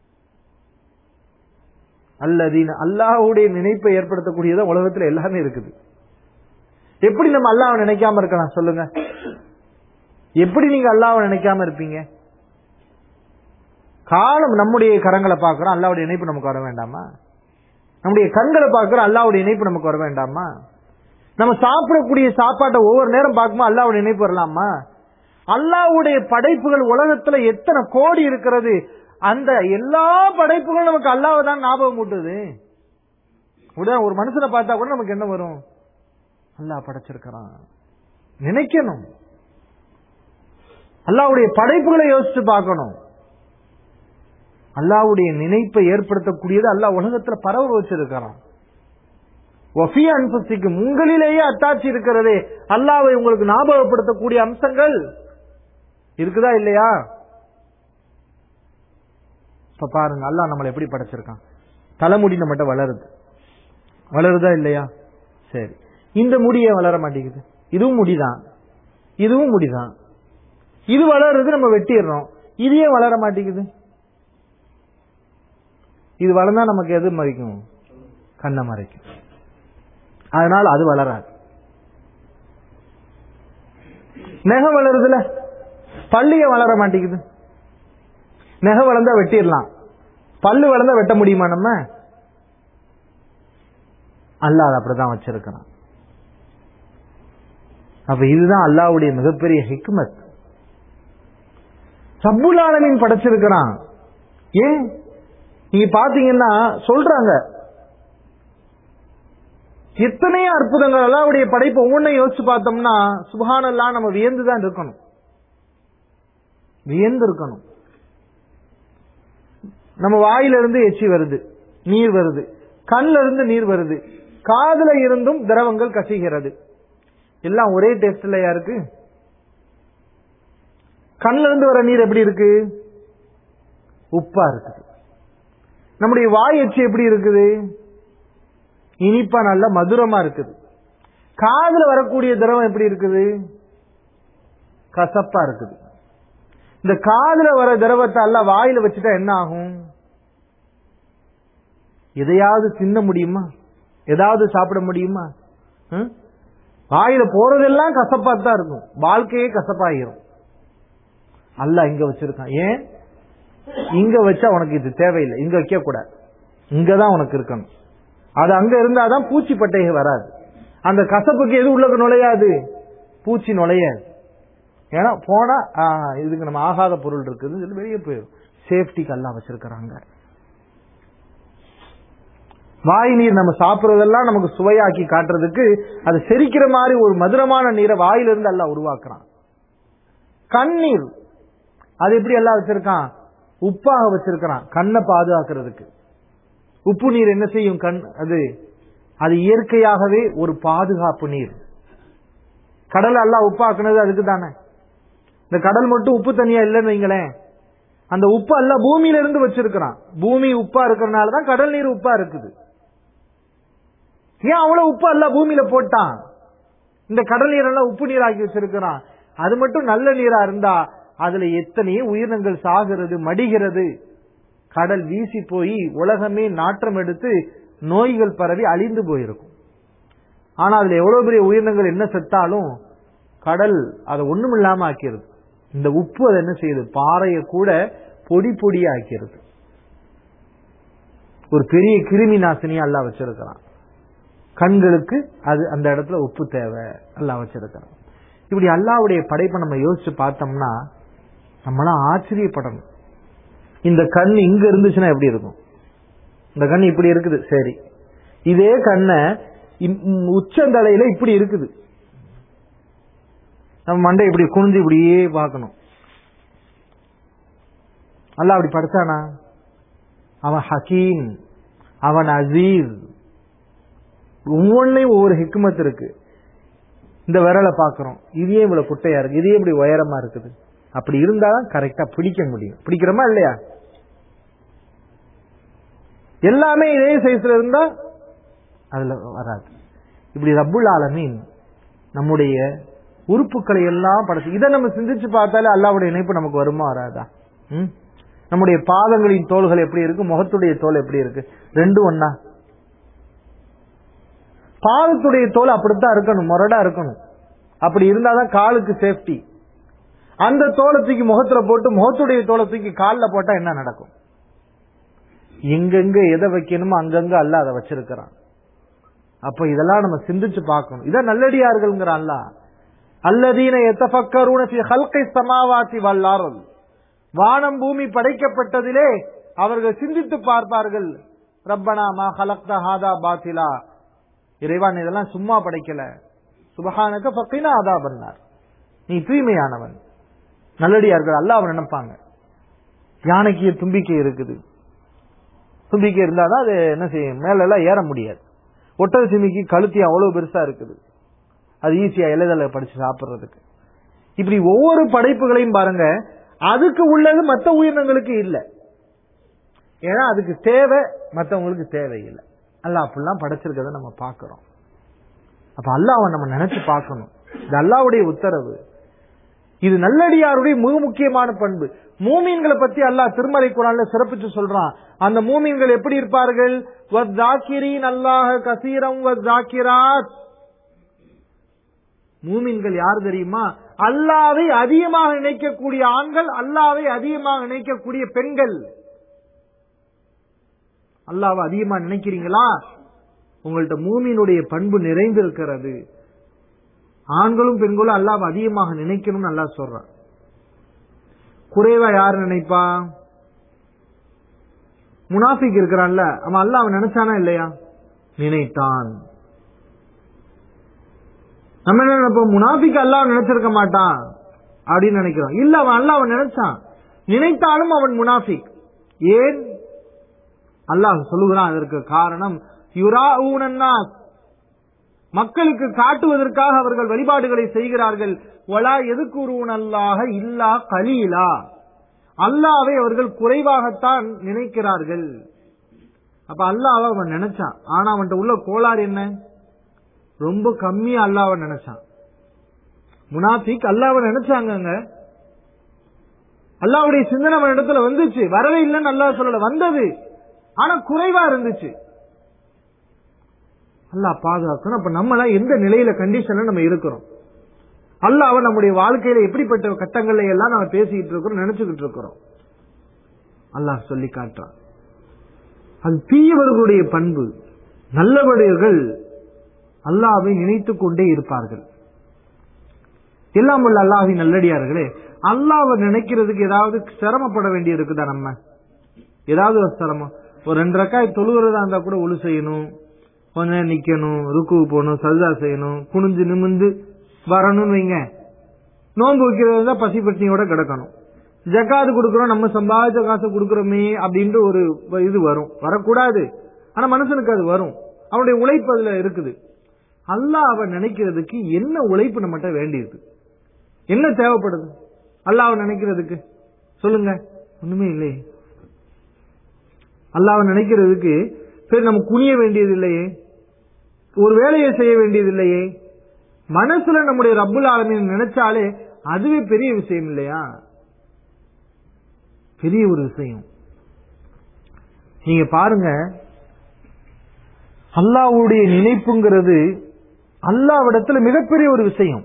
அல்லதீன அல்லாஹுடைய நினைப்பை ஏற்படுத்தக்கூடியதான் உலகத்துல எல்லாமே இருக்குது எப்படி நம்ம அல்லாவை நினைக்காம இருக்கலாம் சொல்லுங்க எப்படி நீங்க அல்லாவை நினைக்காம இருப்பீங்க காலம் நம்முடைய கரங்களை பார்க்கிறோம் அல்லாவுடைய இணைப்பு நமக்கு வர வேண்டாமா நம்முடைய கண்களை பார்க்கிறோம் அல்லாவுடைய இணைப்பு நமக்கு வர வேண்டாமா நம்ம சாப்பிடக்கூடிய சாப்பாட்டை ஒவ்வொரு நேரம் பார்க்கும்போது அல்லாவுடைய இணைப்பு வரலாமா அல்லாவுடைய படைப்புகள் உலகத்துல எத்தனை கோடி இருக்கிறது அந்த எல்லா படைப்புகளும் நமக்கு அல்லாவை தான் ஞாபகம் ஊட்டுது உடனே ஒரு மனுஷனை பார்த்தா கூட நமக்கு என்ன வரும் அல்லாஹ் படைச்சிருக்கிறான் நினைக்கணும் அல்லாவுடைய படைப்புகளை யோசிச்சு பார்க்கணும் அல்லாவுடைய நினைப்பை ஏற்படுத்தக்கூடியது அல்லாஹ் உலகத்துல பரவ வச்சிருக்கிறான் ஒஃபி அன்பசிக்கும் உங்களிலேயே அத்தாட்சி இருக்கிறதே அல்லாவை உங்களுக்கு ஞாபகப்படுத்தக்கூடிய அம்சங்கள் இருக்குதா இல்லையா இப்ப பாருங்க அல்லாஹ் நம்மளை எப்படி படைச்சிருக்கான் தலைமுடி நம்மகிட்ட வளருது வளருதா இல்லையா சரி இந்த முடியே வளர மாட்டேங்குது இதுவும் முடிதான் இதுவும் முடிதான் இது வளருது நம்ம வெட்டிடுறோம் இது ஏன் வளர மாட்டேங்குது இது வளர்ந்தா நமக்கு எது மறைக்கும் கண்ணை மறைக்கும் அதனால அது வளராது நெகம் வளருதுல பள்ளிய வளர மாட்டேங்குது நெகம் வளர்ந்தா வெட்டிடலாம் பல்லு வளர்ந்தா வெட்ட முடியுமா நம்ம அல்லாஹ் அதை அப்படிதான் வச்சிருக்கிறான் அப்ப இதுதான் அல்லாஹ்வுடைய மிகப்பெரிய ஹிக்மத் ரப்புல் ஆலமீன் படைச்சிருக்கிறான் ஏன் நீங்க பாத்தீங்கன்னா சொல்றாங்க எத்தனையோ அற்புதங்கள் அல்லாவுடைய படைப்பு ஒவ்வொன்றையும் யோசிச்சு பார்த்தோம்னா சுபஹானல்லா நம்ம வியந்துதான் இருக்கணும் வியந்து இருக்கணும் நம்ம வாயில இருந்து எச்சி வருது நீர் வருது கண்ல இருந்து நீர் வருது காதுல இருந்தும் திரவங்கள் கசிகிறது எல்லாம் ஒரே டேஸ்ட்லயா இருக்கு கண்ல இருந்து வர நீர் எப்படி இருக்கு உப்பா இருக்குது நம்முடைய வாய் எச்சி எப்படி இருக்குது இனிப்பா நல்ல மதுரமா இருக்குது காதுல வரக்கூடிய திரவம் எப்படி இருக்குது கசப்பா இருக்குது இந்த காதுல வர திரவத்தை அல்ல வாயில வச்சுட்டா என்ன ஆகும் எதையாவது தின்ன முடியுமா ஏதாவது சாப்பிட முடியுமா ம்? வாயில போறதெல்லாம் கசப்பா தான் இருக்கும் வாழ்க்கையே கசப்பாயிரும் அல்ல இங்க வச்சிருக்கான் ஏன் இங்க வச்சா உனக்கு இது தேவையில்லை இங்க வைக்க கூடாது இங்கதான் உனக்கு இருக்கணும் அது அங்க இருந்தாதான் பூச்சி பட்டைக வராது அந்த கசப்புக்கு எது உள்ளக்கு நுழையாது பூச்சி நுழையாது ஏன்னா போனா ஆ, இதுக்கு நம்ம ஆகாத பொருள் இருக்குதுன்னு சொல்லி வெளியே போயிடும் சேஃப்டிக்கு எல்லாம் வச்சிருக்கிறாங்க வாய் நீர் நம்ம சாப்பிடுறதெல்லாம் நமக்கு சுவையாக்கி காட்டுறதுக்கு அது செரிக்கிற மாதிரி ஒரு மதுரமான நீரை வாயிலிருந்து எல்லாம் உருவாக்குறான் கண்ணீர் அது எப்படி எல்லாம் வச்சிருக்கான் உப்பாக வச்சிருக்கிறான் கண்ணை பாதுகாக்கிறதுக்கு உப்பு நீர் என்ன செய்யும் கண் அது அது இயற்கையாகவே ஒரு பாதுகாப்பு நீர் கடல் எல்லாம் உப்பாக்குனது அதுக்கு தானே இந்த கடல் மட்டும் உப்பு தனியா இல்லைன்னு வைங்களேன் அந்த உப்பு எல்லாம் பூமியில இருந்து வச்சிருக்கிறான் பூமி உப்பா இருக்கிறனால தான் கடல் நீர் உப்பா இருக்குது ஏன் அவ்வளவு உப்பு அல்ல பூமியில போட்டான் இந்த கடல் நீரெல்லாம் உப்பு நீராக்கி வச்சிருக்கிறான் அது மட்டும் நல்ல நீரா இருந்தா அதுல எத்தனையோ உயிரினங்கள் சாகிறது மடிகிறது கடல் வீசி போய் உலகமே நாற்றம் எடுத்து நோய்கள் பரவி அழிந்து போயிருக்கும் ஆனா அதுல எவ்வளவு பெரிய உயிரினங்கள் என்ன செத்தாலும் கடல் அதை ஒண்ணுமில்லாம ஆக்கிறது இந்த உப்பு அதை என்ன செய்யுது பாறையை கூட பொடி பொடியா ஆக்கிறது ஒரு பெரிய கிருமி நாசினியா எல்லாம் வச்சிருக்கிறான் கண்களுக்கு அது அந்த இடத்துல உப்பு தேவை எல்லாம் வச்சிருக்கிறான் இப்படி அல்லாவுடைய படைப்பை நம்ம யோசிச்சு பார்த்தோம்னா நம்மளாம் ஆச்சரியப்படணும் இந்த கண் இங்க இருந்துச்சுன்னா எப்படி இருக்கும் இந்த கண் இப்படி இருக்குது சரி இதே கண்ணை இம்- ம், உச்சந்தலையில இப்படி இருக்குது நம்ம மண்டை இப்படி குனிஞ்சு இப்படியே பார்க்கணும் அல்லாஹ் அப்படி படைச்சானா அவன் ஹக்கீம் அவன் அசீஸ் ஒவ்வொன்றையும் ஒவ்வொரு ஹிக்மத் இருக்கு இந்த விரலை பார்க்கிறோம் இதே இவ்வளவு குட்டையா இருக்கு இதே இப்படி உயரமா இருக்குது அப்படி இருந்தாதான் கரெக்டா பிடிக்க முடியும் பிடிக்கிறோமா இல்லையா எல்லாமே இதே சைஸ்ல இருந்தா அதுல வராது இப்படி ரப்புல் ஆலமீன் நம்முடைய உறுப்புகளை எல்லாம் படைச்சு இதை நம்ம சிந்திச்சு பார்த்தாலே அல்லாவுடைய இணைப்பு நமக்கு வருமா வராதா ம்? நம்முடைய பாதங்களின் தோள்கள் எப்படி இருக்கு முகத்துடைய தோல் எப்படி இருக்கு ரெண்டும் ஒண்ணா பாதத்துடைய தோல் அப்படித்தான் இருக்கணும் முரடா இருக்கணும் அப்படி இருந்தாதான் காலுக்கு சேஃப்டி அந்த தோலை தூக்கி முகத்துல போட்டு முகத்துடைய தோலை தூக்கி கால்ல போட்டா என்ன நடக்கும் எங்கெங்க எதை வைக்கணுமோ அங்கங்க அல்ல அதை வச்சிருக்கிறான் அப்ப இதெல்லாம் நம்ம சிந்திச்சு பார்க்கணும் இதான் நல்லடியார்கள்ங்கிறான் அல்ல அல்லதீன எத்தபக்கரூன ஃபி ஹல்கை சமாவாத்தி வல்லாரல் வானம் பூமி படைக்கப்பட்டதிலே அவர்கள் சிந்தித்து பார்ப்பார்கள் ரப்பனா மா ஹலக்த ஹாதா பாத்திலா இறைவான் இதெல்லாம் சும்மா படைக்கல சுபஹானக ஃபக்கினா அதா பண்ணார் நீ தூய்மையானவன் நல்லடியார்கள் அல்லாஹ் அவன் நினைப்பாங்க யானைக்கு தும்பிக்கை இருக்குது தும்பிக்கை இருந்தாதான் அது என்ன செய்யும் மேல எல்லாம் ஏற முடியாது ஒட்டக சிமிக்கு கழுத்தி அவ்வளவு பெருசா இருக்குது அது ஈஸியா இலைதலை படிச்சு சாப்பிடுறதுக்கு இப்படி ஒவ்வொரு படைப்புகளையும் பாருங்க அதுக்கு உள்ளது மற்ற உயிரினங்களுக்கு இல்லை ஏன்னா அதுக்கு தேவை மற்றவங்களுக்கு தேவையில்லை அல்லாஹ் அப்படிலாம் படைச்சிருக்கதை நம்ம பார்க்கிறோம் அப்ப அல்லாஹ்வை நம்ம நினைச்சு பார்க்கணும் இது அல்லாஹ்வுடைய உத்தரவு இது நல்லடியாருடைய மிக முக்கியமான பண்பு மூமீன்களை பத்தி அல்லாஹ் திருமறை குரான்ல சிறப்பிச்சு சொல்றான் அந்த மூமீன்கள் எப்படி இருப்பார்கள் வஸ்ஸாக்கிரீன் அல்லாஹ கசீரம் வஸ்ஸாக்கிராத் மூமின்கள் யார் தெரியுமா அல்லாவை அதிகமாக நினைக்கக்கூடிய ஆண்கள் அல்லாவை அதிகமாக நினைக்கக்கூடிய பெண்கள் அல்லாவை அதிகமா நினைக்கிறீங்களா உங்கள்ட்ட மூமியினுடைய பண்பு நிறைந்திருக்கிறது ஆண்களும் பெண்களும் அல்லாவை அதிகமாக நினைக்கணும்னு நல்லா சொல்றான் குறைவா யார் நினைப்பா முனாஃபிக் இருக்கிறான்ல அவன் அல்லாஹ் நினைச்சானா இல்லையா நினைத்தான் நம்ம என்ன நினைப்போம் முனாஃபிக் அல்லாஹ் நினைச்சிருக்க மாட்டான் அப்படின்னு நினைக்கிறோம் இல்ல அவன் அல்லாஹ் அவன் நினைச்சான் நினைத்தாலும் அவன் முனாஃபிக் ஏன் அல்லாஹ் சொல்லுகிறான் அதற்கு காரணம் யுரா ஊனன்னாஸ் மக்களுக்கு காட்டுவதற்காக அவர்கள் வழிபாடுகளை செய்கிறார்கள் வலா எதுக்குருவன் அல்லாஹ இல்லா கலீலா அல்லாவை அவர்கள் குறைவாகத்தான் நினைக்கிறார்கள் அப்ப அல்லாஹ் அவன் நினைச்சான் ஆனா அவன்கிட்ட உள்ள கோளாறு என்ன ரொம்ப கம்மியா அல்லாவை நினைச்சான் முனாஃபிக் அல்லாவை நினைச்சாங்கங்க அல்லாவுடைய சிந்தனை அவன் இடத்துல வந்துச்சு வரவே இல்லைன்னு அல்லாஹ் சொல்லல வந்தது ஆனா குறைவா இருந்துச்சு அல்லாஹ் பாதுகாக்கணும் அப்ப நம்ம எல்லாம் எந்த நிலையில கண்டிஷன்ல நம்ம இருக்கிறோம் அல்லாஹ் நம்முடைய வாழ்க்கையில எப்படிப்பட்ட கட்டங்கள்ல எல்லாம் நம்ம பேசிக்கிட்டு இருக்கிறோம் நினைச்சுக்கிட்டு இருக்கிறோம் அல்லாஹ் சொல்லி காட்டுறான் அது தீயவர்களுடைய பண்பு நல்லவர்கள் அல்லாவை நினைத்துக் கொண்டே இருப்பார்கள் எல்லாம் உள்ள அல்லாஹின் நல்லடியார்களே அல்லாவை நினைக்கிறதுக்கு ஏதாவது சிரமப்பட வேண்டி இருக்குதா நம்ம ஏதாவது ஒரு சிரமம் ஒரு ரெண்டு ரக்காய் தொழுகிறதா இருந்தா கூட ஒழு செய்யணும் கொஞ்ச நேரம் நிக்கணும் ருக்கு போகணும் சஜா செய்யணும் குனிஞ்சு நிமிந்து வரணும்னு வைங்க நோன்பு வைக்கிறது தான் பசி பட்டினியோட கிடக்கணும் ஜக்காது கொடுக்கறோம் நம்ம சம்பாதிச்ச காசு கொடுக்கறோமே அப்படின்ற ஒரு இது வரும் வரக்கூடாது ஆனா மனுஷனுக்கு அது வரும் அவனுடைய உழைப்பு அதுல இருக்குது அல்லாஹ் அவன் நினைக்கிறதுக்கு என்ன உழைப்பு நம்மகிட்ட வேண்டியது என்ன தேவைப்படுது அல்லாஹ் நினைக்கிறதுக்கு சொல்லுங்க ஒண்ணுமே இல்லையே அல்லாஹ் நினைக்கிறதுக்கு சரி நம்ம குனிய வேண்டியது இல்லையே ஒரு வேலையை செய்ய வேண்டியது இல்லையே மனசுல நம்முடைய ரப்புல் ஆலமீன் நினைச்சாலே அதுவே பெரிய விஷயம் இல்லையா பெரிய ஒரு விஷயம் நீங்க பாருங்க அல்லாவுடைய நினைப்புங்கிறது அல்லாவிடத்துல மிகப்பெரிய ஒரு விஷயம்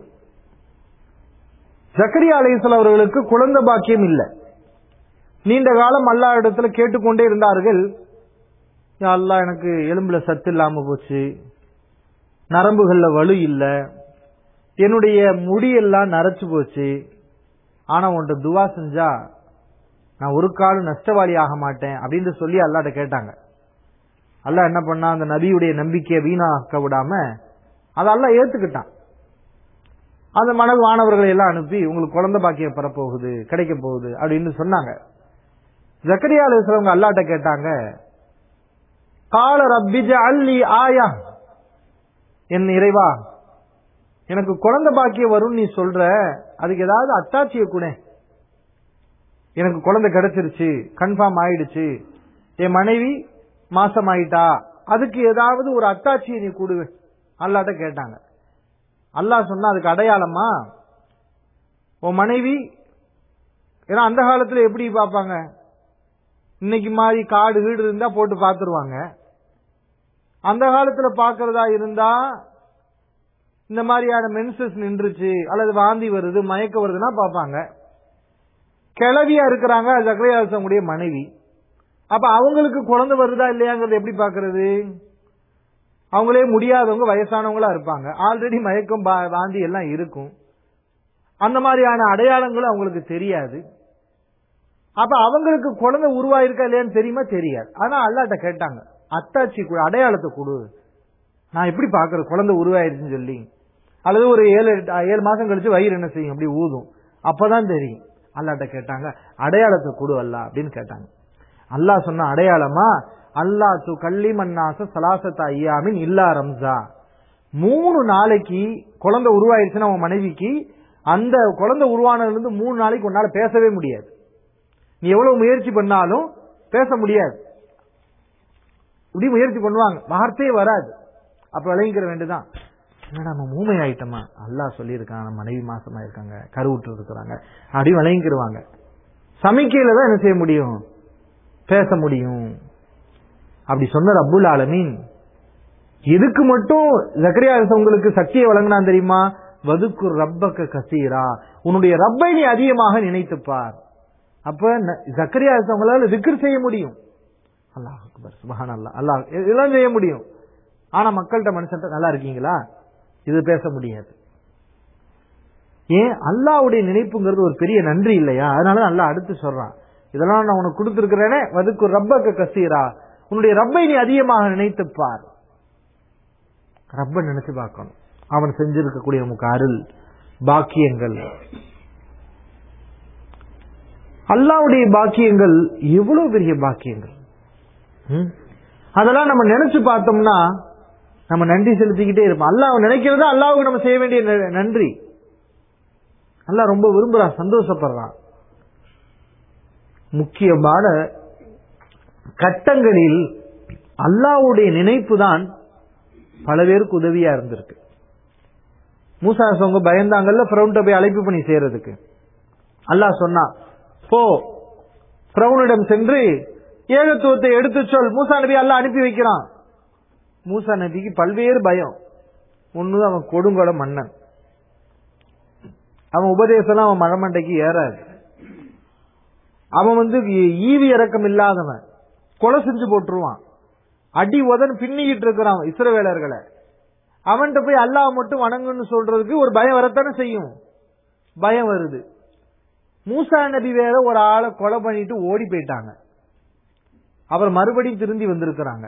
ஜக்கரியா அலைசல் அவர்களுக்கு குழந்தை பாக்கியம் இல்லை நீண்ட காலம் அல்லா இடத்துல கேட்டுக்கொண்டே இருந்தார்கள் யா அல்லாஹ் எனக்கு எலும்புல சத்து இல்லாம போச்சு நரம்புகள்ல வலு இல்ல என்னுடைய முடியெல்லாம் நரைச்சு போச்சு ஆனா உன்கிட்ட துவா செஞ்சா நான் ஒரு காலம் நஷ்டவாளி ஆக மாட்டேன் அப்படின்னு சொல்லி அல்லாட்ட கேட்டாங்க அல்லாஹ் என்ன பண்ணா அந்த நபியுடைய நம்பிக்கையை வீணாக்க விடாம அதை அல்லாஹ் ஏத்துக்கிட்டான் அந்த மணல் வானவர்களை எல்லாம் அனுப்பி உங்களுக்கு குழந்தை பாக்கியம் பெறப்போகுது கிடைக்க போகுது அப்படின்னு சொன்னாங்க ஜக்கரியா அலுவலவங்க அல்லாட்ட கேட்டாங்க கால ரப்பிஜ அல்லி ஆயா என் இறைவா எனக்கு குழந்தை பாக்கியம் வரும் நீ சொல்ற அதுக்கு ஏதாவது அத்தாட்சிய கூட எனக்கு குழந்தை கிடைச்சிருச்சு கன்ஃபார்ம் ஆயிடுச்சு என் மனைவி மாசம் ஆயிட்டா அதுக்கு ஏதாவது ஒரு அத்தாட்சியை நீ கொடு அல்லாட்ட கேட்டாங்க அல்லாஹ் சொன்னா அதுக்கு அடையாளமா உன் மனைவி ஏன்னா அந்த காலத்துல எப்படி பார்ப்பாங்க இன்னைக்கு மாதிரி காடு வீடு இருந்தா போட்டு பாத்துருவாங்க அந்த காலத்துல பாக்குறதா இருந்தா இந்த மாதிரியான மென்சஸ் நின்றுச்சு அல்லது வாந்தி வருது மயக்க வருதுன்னா பார்ப்பாங்க கிளவியா இருக்கிறாங்க ஜக்கரையாசனுடைய மனைவி அப்ப அவங்களுக்கு குழந்தை வருதா இல்லையாங்கிறது எப்படி பாக்குறது அவங்களே முடியாதவங்க வயசானவங்களா இருப்பாங்க ஆல்ரெடி மயக்கம் வாந்தி எல்லாம் இருக்கும் அந்த மாதிரியான அடையாளங்களும் அவங்களுக்கு தெரியாது அப்ப அவங்களுக்கு குழந்தை உருவாயிருக்கா இல்லையான்னு தெரியுமா தெரியாது ஆனா அல்லாட்ட கேட்டாங்க அத்தாச்சி அடையாளத்தை கொடு நான் எப்படி பாக்குறது குழந்தை உருவாயிருச்சுன்னு சொல்லி அல்லது ஒரு ஏழு ஏழு மாசம் கழிச்சு வயிறு என்ன செய்யும் அப்படி ஊதும் அப்பதான் தெரியும் அல்லாட்ட கேட்டாங்க அடையாளத்தை கொடு அல்லா அப்படின்னு கேட்டாங்க அல்லாஹ் சொன்ன அடையாளமா அல்லா து கள்ளி மன்னாச சலாசத்த ஐயாமின் இல்லா ரம்சா மூணு நாளைக்கு குழந்தை உருவாயிருச்சுன்னா உன் மனைவிக்கு அந்த குழந்தை உருவானதுல இருந்து மூணு நாளைக்கு உன்னால பேசவே முடியாது நீ எவ்வளவு முயற்சி பண்ணாலும் பேச முடியாது இப்படி முயற்சி பண்ணுவாங்க வார்த்தையே வராது அப்ப விளங்கிக்கிற வேண்டியதான் என்னடா நம்ம ஊமை ஆயிட்டோமா அல்லாஹ் சொல்லியிருக்கான் நம்ம மனைவி மாசமா இருக்காங்க கருவுற்று இருக்கிறாங்க அப்படி விளங்கிக்கிடுவாங்க சமைக்கையில தான் என்ன செய்ய முடியும் பேச முடியும் அப்படி சொன்ன ரப்புல் ஆலமீன் எதுக்கு மட்டும் ஜக்கரியா உங்களுக்கு சக்தியை வழங்கினான் தெரியுமா வதுக்கு ரப்பக்க கசீரா உன்னுடைய ரப்பை நீ அதிகமாக நினைத்துப்பார் அப்ப ந- ஜக்கரியா உங்களால திக்ர் செய்ய முடியும் அல்லாஹ் அக்பர் சுபஹான் அல்லாஹ் அல்லாஹ் இதெல்லாம் செய்ய முடியும் ஆனா மக்கள்கிட்ட மனுஷன் நல்லா இருக்கீங்களா இது பேச முடியாது ஏன் அல்லாஹ்வுடைய நினைப்புங்கிறது ஒரு பெரிய நன்றி இல்லையா அதனால அல்லாஹ் அடுத்து சொல்றான் இதெல்லாம் நான் உனக்கு கொடுத்திருக்கிறேனே வதுக்கு ரப்பக்க கசீரா உன்னுடைய ரப்பை நீ அதிகமாக நினைத்துப் பார் ரப்ப நினைச்சு பார்க்கணும் அவன் செஞ்சிருக்கக்கூடிய நமக்கு அருள் பாக்கியங்கள் அல்லாவுடைய பாக்கியங்கள் எவ்வளவு பெரிய பாக்கியங்கள் ம்? அதெல்லாம் நம்ம நினைச்சு பார்த்தோம்னா நம்ம நன்றி செலுத்திக்கிட்டே இருப்போம் அல்லாஹ் நினைக்கிறது அல்லாவுக்கு நம்ம செய்ய வேண்டிய ந- நன்றி அல்லாஹ் ரொம்ப விரும்புறான் சந்தோஷப்படுறான் முக்கியமான கட்டங்களில் அல்லாஹ்வுடைய நினைப்பு தான் பல பேருக்கு உதவியா இருந்திருக்கு மூசா அவங்க பயந்தாங்கல்ல பிரவுன்ட்ட போய் அழைப்பு பண்ணி செய்யறதுக்கு அல்லாஹ் சொன்னான் போ பிரவுனிடம் சென்று ஏகத்துவத்தை எடுத்து சொல் மூசா நபி அல்லாஹ் அனுப்பி வைக்கிறான் மூசா நபிக்கு பல்வேறு பயம் ஒண்ணு அவன் கொடுங்கோட மன்னன் அவன் உபதேசம் அவன் மழமண்டைக்கு ஏறாது அவன் வந்து ஈவி இறக்கம் இல்லாதவன் கொலை செஞ்சு போட்டுருவான் அடி உதன் பின்னிக்கிட்டு இருக்கிறான் இஸ்ரவேலர்களை அவன்கிட்ட போய் அல்லாஹ் மட்டும் வணங்குன்னு சொல்றதுக்கு ஒரு பயம் வரத்தானே செய்யும் பயம் வருது மூசா நபி வேற ஒரு ஆளை கொலை பண்ணிட்டு ஓடி போயிட்டாங்க அவர் மறுபடியும் திரும்பி வந்திருக்கிறாங்க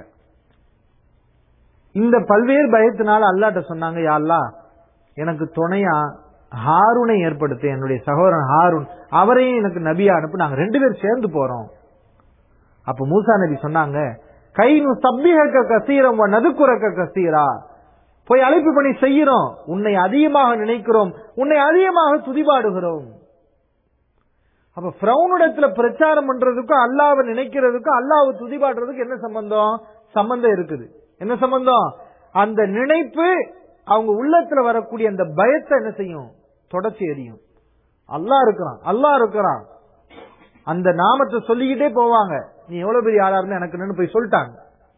இந்த பல்வேறு பயத்தினால அல்லாட்ட சொன்னாங்க யா அல்லாஹ் எனக்கு துணையா ஹாரூனை ஏற்படுத்து என்னுடைய சகோதரன் ஹாரூன் அவரையும் எனக்கு நபியா அனுப்பு நாங்க ரெண்டு பேரும் சேர்ந்து போறோம் அப்ப மூசா நபி சொன்னாங்க கைனு சப்பிஹக்க கசீரம் நதுக்குறக்க கசீரா போய் அழைப்பு பண்ணி செய்கிறோம் உன்னை அதிகமாக நினைக்கிறோம் உன்னை அதிகமாக துதிபாடுகிறோம் அப்ப பிரவுனிடத்துல பிரச்சாரம் பண்றதுக்கும் அல்லாவை நினைக்கிறதுக்கும் அல்லாவை துதிபாடுறதுக்கு என்ன சம்பந்தம் சம்பந்தம் இருக்குது என்ன சம்பந்தம் அந்த நினைப்பு அவங்க உள்ளத்துல வரக்கூடிய அந்த பயத்தை என்ன செய்யும் தொடச்சி எறியும் அல்லாஹ் இருக்கிறான் அல்லாஹ் இருக்கிறான் அந்த நாமத்தை சொல்லிக்கிட்டே போவாங்க நீ எவ்வளவு பெரிய ஆளா இருந்தா எனக்கு என்னன்னு போய் சொல்லிட்டாங்க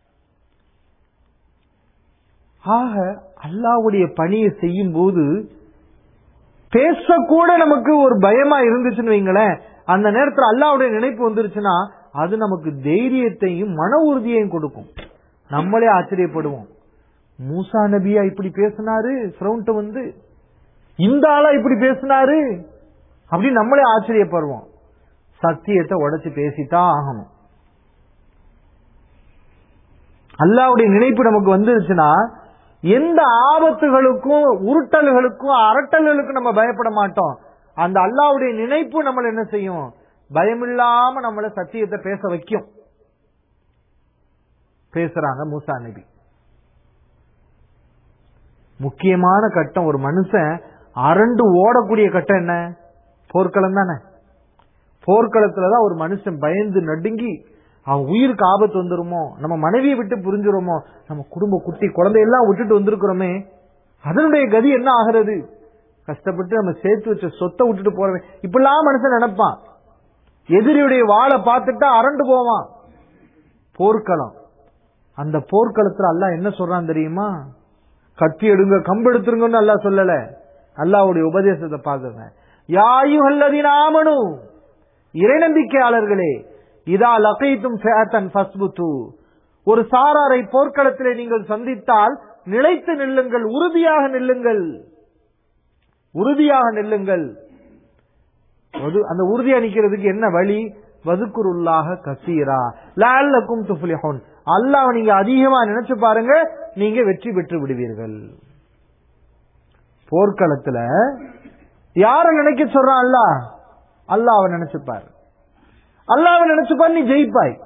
ஆக அல்லாவுடைய பணியை செய்யும் போது பேசக்கூட நமக்கு ஒரு பயமா இருந்துச்சுன்னு வைங்களேன் அந்த நேரத்துல அல்லாவுடைய நினைப்பு வந்துருச்சுன்னா அது நமக்கு தைரியத்தையும் மன உறுதியையும் கொடுக்கும் நம்மளே ஆச்சரியப்படுவோம் மூசா நபியா இப்படி பேசினாரு ஃப்ரௌண்ட வந்து இந்த ஆளா இப்படி பேசினாரு அப்படி நம்மளே ஆச்சரியப்படுவோம் சத்தியத்தை உடைச்சு பேசித்தான் ஆகணும் அல்லாவுடைய நினைப்பு நமக்கு வந்துருச்சுன்னா எந்த ஆபத்துகளுக்கும் உருட்டல்களுக்கும் அரட்டல்களுக்கும் நம்ம பயப்பட மாட்டோம் அந்த அல்லாவுடைய நினைப்பு நம்மள என்ன செய்யும் பயமில்லாம நம்மள சத்தியத்தை பேச வைக்கும் பேசுறாங்க மூசா நபி முக்கியமான கட்டம் ஒரு மனுஷன் அரண்டு ஓடக்கூடிய கட்டம் என்ன போர்க்களம் தானே போர்க்களத்துலதான் ஒரு மனுஷன் பயந்து நடுங்கி அவன் உயிருக்கு ஆபத்து வந்துருமோ நம்ம மனைவியை விட்டு புரிஞ்சிருமோ நம்ம குடும்ப குட்டி குழந்தையெல்லாம் விட்டுட்டு வந்திருக்கிறோமே அதனுடைய கதி என்ன ஆகிறது கஷ்டப்பட்டு நம்ம சேர்த்து வச்ச சொத்தை விட்டுட்டு போறவன் இப்படிலாம் மனுஷன் நினைப்பான் எதிரியுடைய வாளை பார்த்துட்டா அரண்டு போவான் போர்க்களம் அந்த போர்க்களத்துல அல்லாஹ் என்ன சொல்றான் தெரியுமா கத்தி எடுங்க கம்பு எடுத்துருங்கன்னு அல்லாஹ் சொல்லல அல்லாஹ்வுடைய உபதேசத்தை பாக்குங்க யாயுஹல்லதீன ஆமனு இறை நம்பிக்கையாளர்களே இதா லகைத்தும் ஃபேத்தன் ஃபஸ்புத்து ஒரு சாராரை போர்க்களத்திலே நீங்கள் சந்தித்தால் நிலைத்து நில்லுங்கள் உறுதியாக நில்லுங்கள் உறுதியாக நில்லுங்கள் வது- அந்த உறுதியா நிக்கிறதுக்கு என்ன வழி வதுக்குருல்லாக கசீரா லஅல்லக்கும் துஃப்லிஹூன் அல்லாஹ் நீங்க அதிகமா நினைச்சு பாருங்க நீங்க வெற்றி பெற்று விடுவீர்கள் போர்க்களத்துல யார நினைக்க சொல்றான் அல்லாஹ் அல்லாஹ்வை நினைச்சுப்பார் அல்லாஹ்வை நினைச்சுப்பார் நீ ஜெயிப்பாய்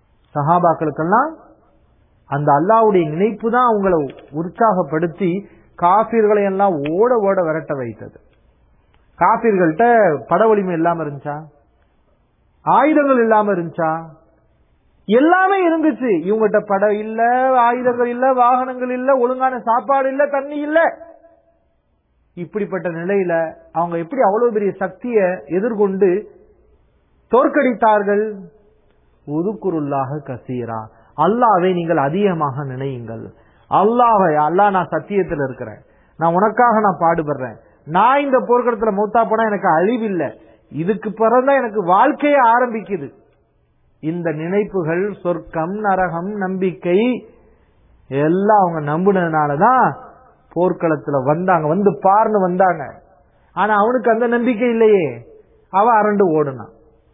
சஹாபாக்களுக்கெல்லாம் அந்த அல்லாஹ்வுடைய நினைப்பு தான் அவங்களை உற்சாகப்படுத்தி காபிர்களை எல்லாம் ஓட ஓட விரட்ட வைத்தது காபிர்கள்ட்ட பட வலிமை இல்லாம இருந்துச்சா ஆயுதங்கள் இல்லாம இருந்துச்சா எல்லாமே இருந்துச்சு இவங்ககிட்ட படம் இல்ல ஆயுதங்கள் இல்ல வாகனங்கள் இல்ல ஒழுங்கான சாப்பாடு இல்ல தண்ணி இல்ல இப்படிப்பட்ட நிலையில அவங்க எப்படி அவ்வளவு பெரிய சக்தியை எதிர்கொண்டு தோற்கடித்தார்கள் உதுக்குருல்லாக கசீரா அல்லாவை நீங்கள் அதிகமாக நினையுங்கள் அல்லாவை அல்லாஹ் நான் சத்தியத்தில் இருக்கிறேன் நான் உனக்காக நான் பாடுபடுறேன் நான் இந்த போர்க்களத்துல மூத்தா போனா எனக்கு அழிவில்லை இதுக்கு பிறகுதான் எனக்கு வாழ்க்கையே ஆரம்பிக்குது இந்த நினைப்புகள் சொர்க்கம் நரகம் நம்பிக்கை எல்லாம் அவங்க நம்பினதுனாலதான் போர்க்களத்துல வந்தாங்க வந்து பார்னு வந்தாங்க ஆனா அவனுக்கு அந்த நம்பிக்கை இல்லையே அவன் அரண்டு ஓடுனான்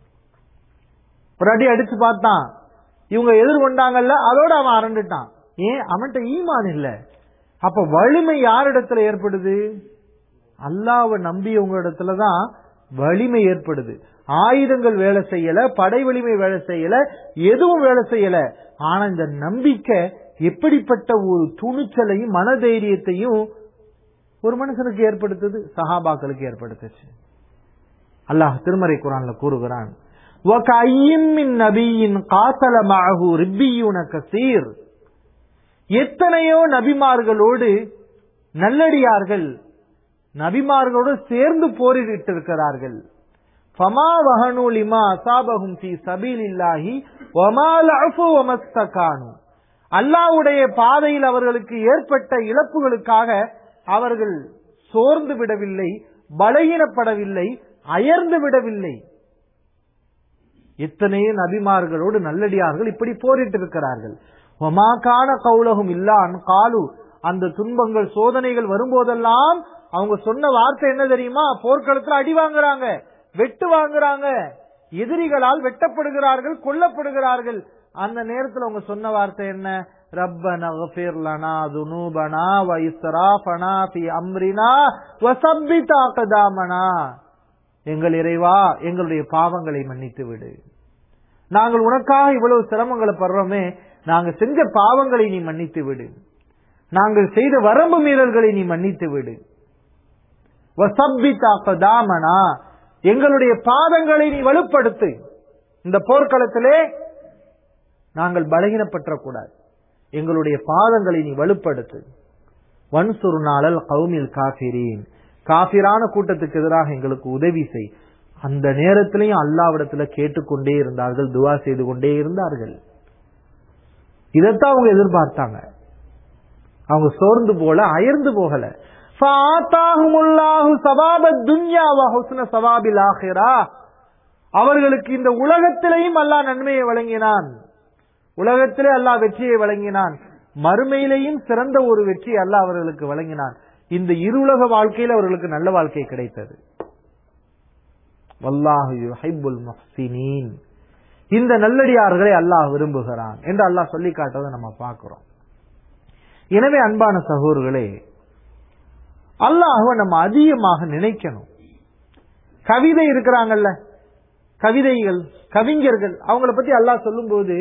ஒரு அடி அடிச்சு பார்த்தான் இவங்க எதிர்கொண்டாங்கல்ல அதோட அவன் அரண்டுட்டான் ஏன் அவன்கிட்ட ஈமான் இல்ல அப்ப வலிமை யாரிடத்துல ஏற்படுது அல்லாவை நம்பியவங்க இடத்துலதான் வலிமை ஏற்படுது ஆயுதங்கள் வேலை செய்யல படை வலிமை வேலை செய்யல எதுவும் வேலை செய்யல ஆனா இந்த நம்பிக்கை எப்படிப்பட்ட ஒரு துணிச்சலையும் மனதைரியத்தையும் ஒரு மனுஷனுக்கு ஏற்படுத்துது சஹாபாக்களுக்கு ஏற்படுத்துச்சு அல்லாஹ் திருமறை குரான்ல கூறுகிறான் நபியின் காசல மாகு ரிப்பியூன கசீர் எத்தனையோ நபிமார்களோடு நல்லடியார்கள் நபிமார்களோடு சேர்ந்து போரிட்டு இருக்கிறார்கள் ஃபமா வஹனு லிமா அசாபஹும் ஃபீ சபீலில்லாஹி வமா லஅஃபு வமஸ்தகானு அல்லாஹ்வுடைய பாதையில் அவர்களுக்கு ஏற்பட்ட இழப்புகளுக்காக அவர்கள் சோர்ந்து விடவில்லை பலகீனப்படவில்லை அயர்ந்து விடவில்லை எத்தனையோ நபிமார்களோடு நல்லடியார்கள் இப்படி போரிட்டு இருக்கிறார்கள் ஒமாக்கான கவுலகும் இல்லான் காலு அந்த துன்பங்கள் சோதனைகள் வரும்போதெல்லாம் அவங்க சொன்ன வார்த்தை என்ன தெரியுமா போர்க்களத்துல அடி வாங்குறாங்க வெட்டு வாங்குறாங்க எதிரிகளால் வெட்டப்படுகிறார்கள் கொல்லப்படுகிறார்கள் அந்த நேரத்தில் அவங்க சொன்ன வார்த்தை என்ன ரப்பன கஃபிர் லனா துனூபனா வ இஸ்ராஃபனா ஃபி அம்ரினா வ சப்பித் அக்தாமனா எங்கள் இறைவா எங்களுடைய பாவங்களை மன்னித்து விடு நாங்கள் உனக்காக இவ்வளவு சிரமங்களை படுறோமே நாங்க செஞ்ச பாவங்களை நீ மன்னித்து விடு நாங்கள் செய்த வரம்பு மீறல்களை நீ மன்னித்து விடு தாமனா எங்களுடைய பாதங்களை நீ வலுப்படுத்து இந்த போர்க்களத்திலே நாங்கள் பலகீனப்பற்றக்கூடாது எங்களுடைய பாதங்களை நீ வலுப்படுத்து வன்சுரு நாளல் கவுமில் காபிரீன் காபிரான கூட்டத்துக்கு எதிராக எங்களுக்கு உதவி செய் அந்த நேரத்திலையும் அல்லாவிடத்துல கேட்டுக்கொண்டே இருந்தார்கள் துவா செய்து கொண்டே இருந்தார்கள் இதைத்தான் அவங்க எதிர்பார்த்தாங்க அவங்க சோர்ந்து போல அயர்ந்து போகல அவர்களுக்கு இந்த உலகத்திலேயும் அல்லாஹ் நன்மையை வழங்கினான் உலகத்திலே அல்லாஹ் வெற்றியை வழங்கினான் மறுமையிலேயும் சிறந்த ஒரு வெற்றி அல்லாஹ் அவர்களுக்கு வழங்கினான் இந்த இருவுலக வாழ்க்கையில் அவர்களுக்கு நல்ல வாழ்க்கை கிடைத்தது இந்த நல்லடியார்களை அல்லாஹ் விரும்புகிறான் என்று அல்லாஹ் சொல்லி காட்டுறதை நம்ம பார்க்கிறோம் எனவே அன்பான சகோதரர்களே அல்லாஹுவை நம்ம அதிகமாக நினைக்கணும் கவிதை இருக்கிறாங்கல்ல கவிதைகள் கவிஞர்கள் அவங்கள பத்தி அல்லாஹ் சொல்லும்போது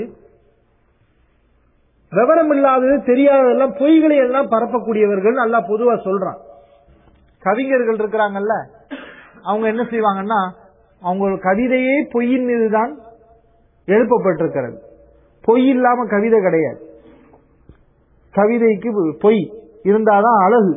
விவரம் இல்லாதது தெரியாததெல்லாம் பொய்களை எல்லாம் பரப்பக்கூடியவர்கள் அல்லாஹ் பொதுவா சொல்றான் கவிஞர்கள் இருக்கிறாங்கல்ல அவங்க என்ன செய்வாங்கன்னா அவங்க கவிதையே பொய்யின் மீதுதான் எழுப்பப்பட்டிருக்கிறது பொய் இல்லாம கவிதை கிடையாது கவிதைக்கு பொய் இருந்தாதான் அழகு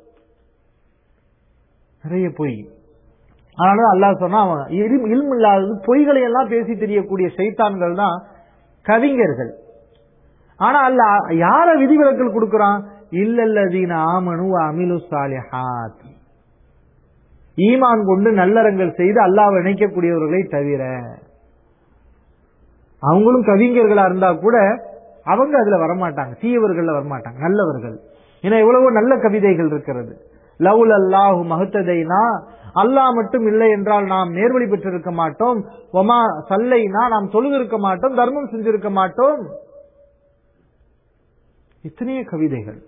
நிறைய பொய் அதனால அல்லாஹ் சொன்னா அவன் இல்மு இல்லாதது பொய்களை எல்லாம் பேசி தெரியக்கூடிய சைத்தான்கள் தான் கவிஞர்கள் ஆனா அல்ல யார விதிவிலக்கல் கொடுக்கிறான் இல்லல்லதீன ஆமனு அமிலு சாலிஹாத் ஈமான் கொண்டு நல்லறங்கள் செய்து அல்லாஹ் இணைக்கக்கூடியவர்களை தவிர அவங்களும் கவிஞர்களா இருந்தா கூட அவங்க அதுல வரமாட்டாங்க தீயவர்கள் வரமாட்டாங்க நல்லவர்கள் ஏன்னா எவ்வளவோ நல்ல கவிதைகள் இருக்கிறது லவுல் அல்லாஹு மகத்ததைனா அல்லாஹ் மட்டும் இல்லை என்றால் நாம் நேர்வழி பெற்றிருக்க மாட்டோம் ஒமா சல்லைனா நாம் தொழுகிருக்க மாட்டோம் தர்மம் செஞ்சிருக்க மாட்டோம் இத்தனைய கவிதைகள்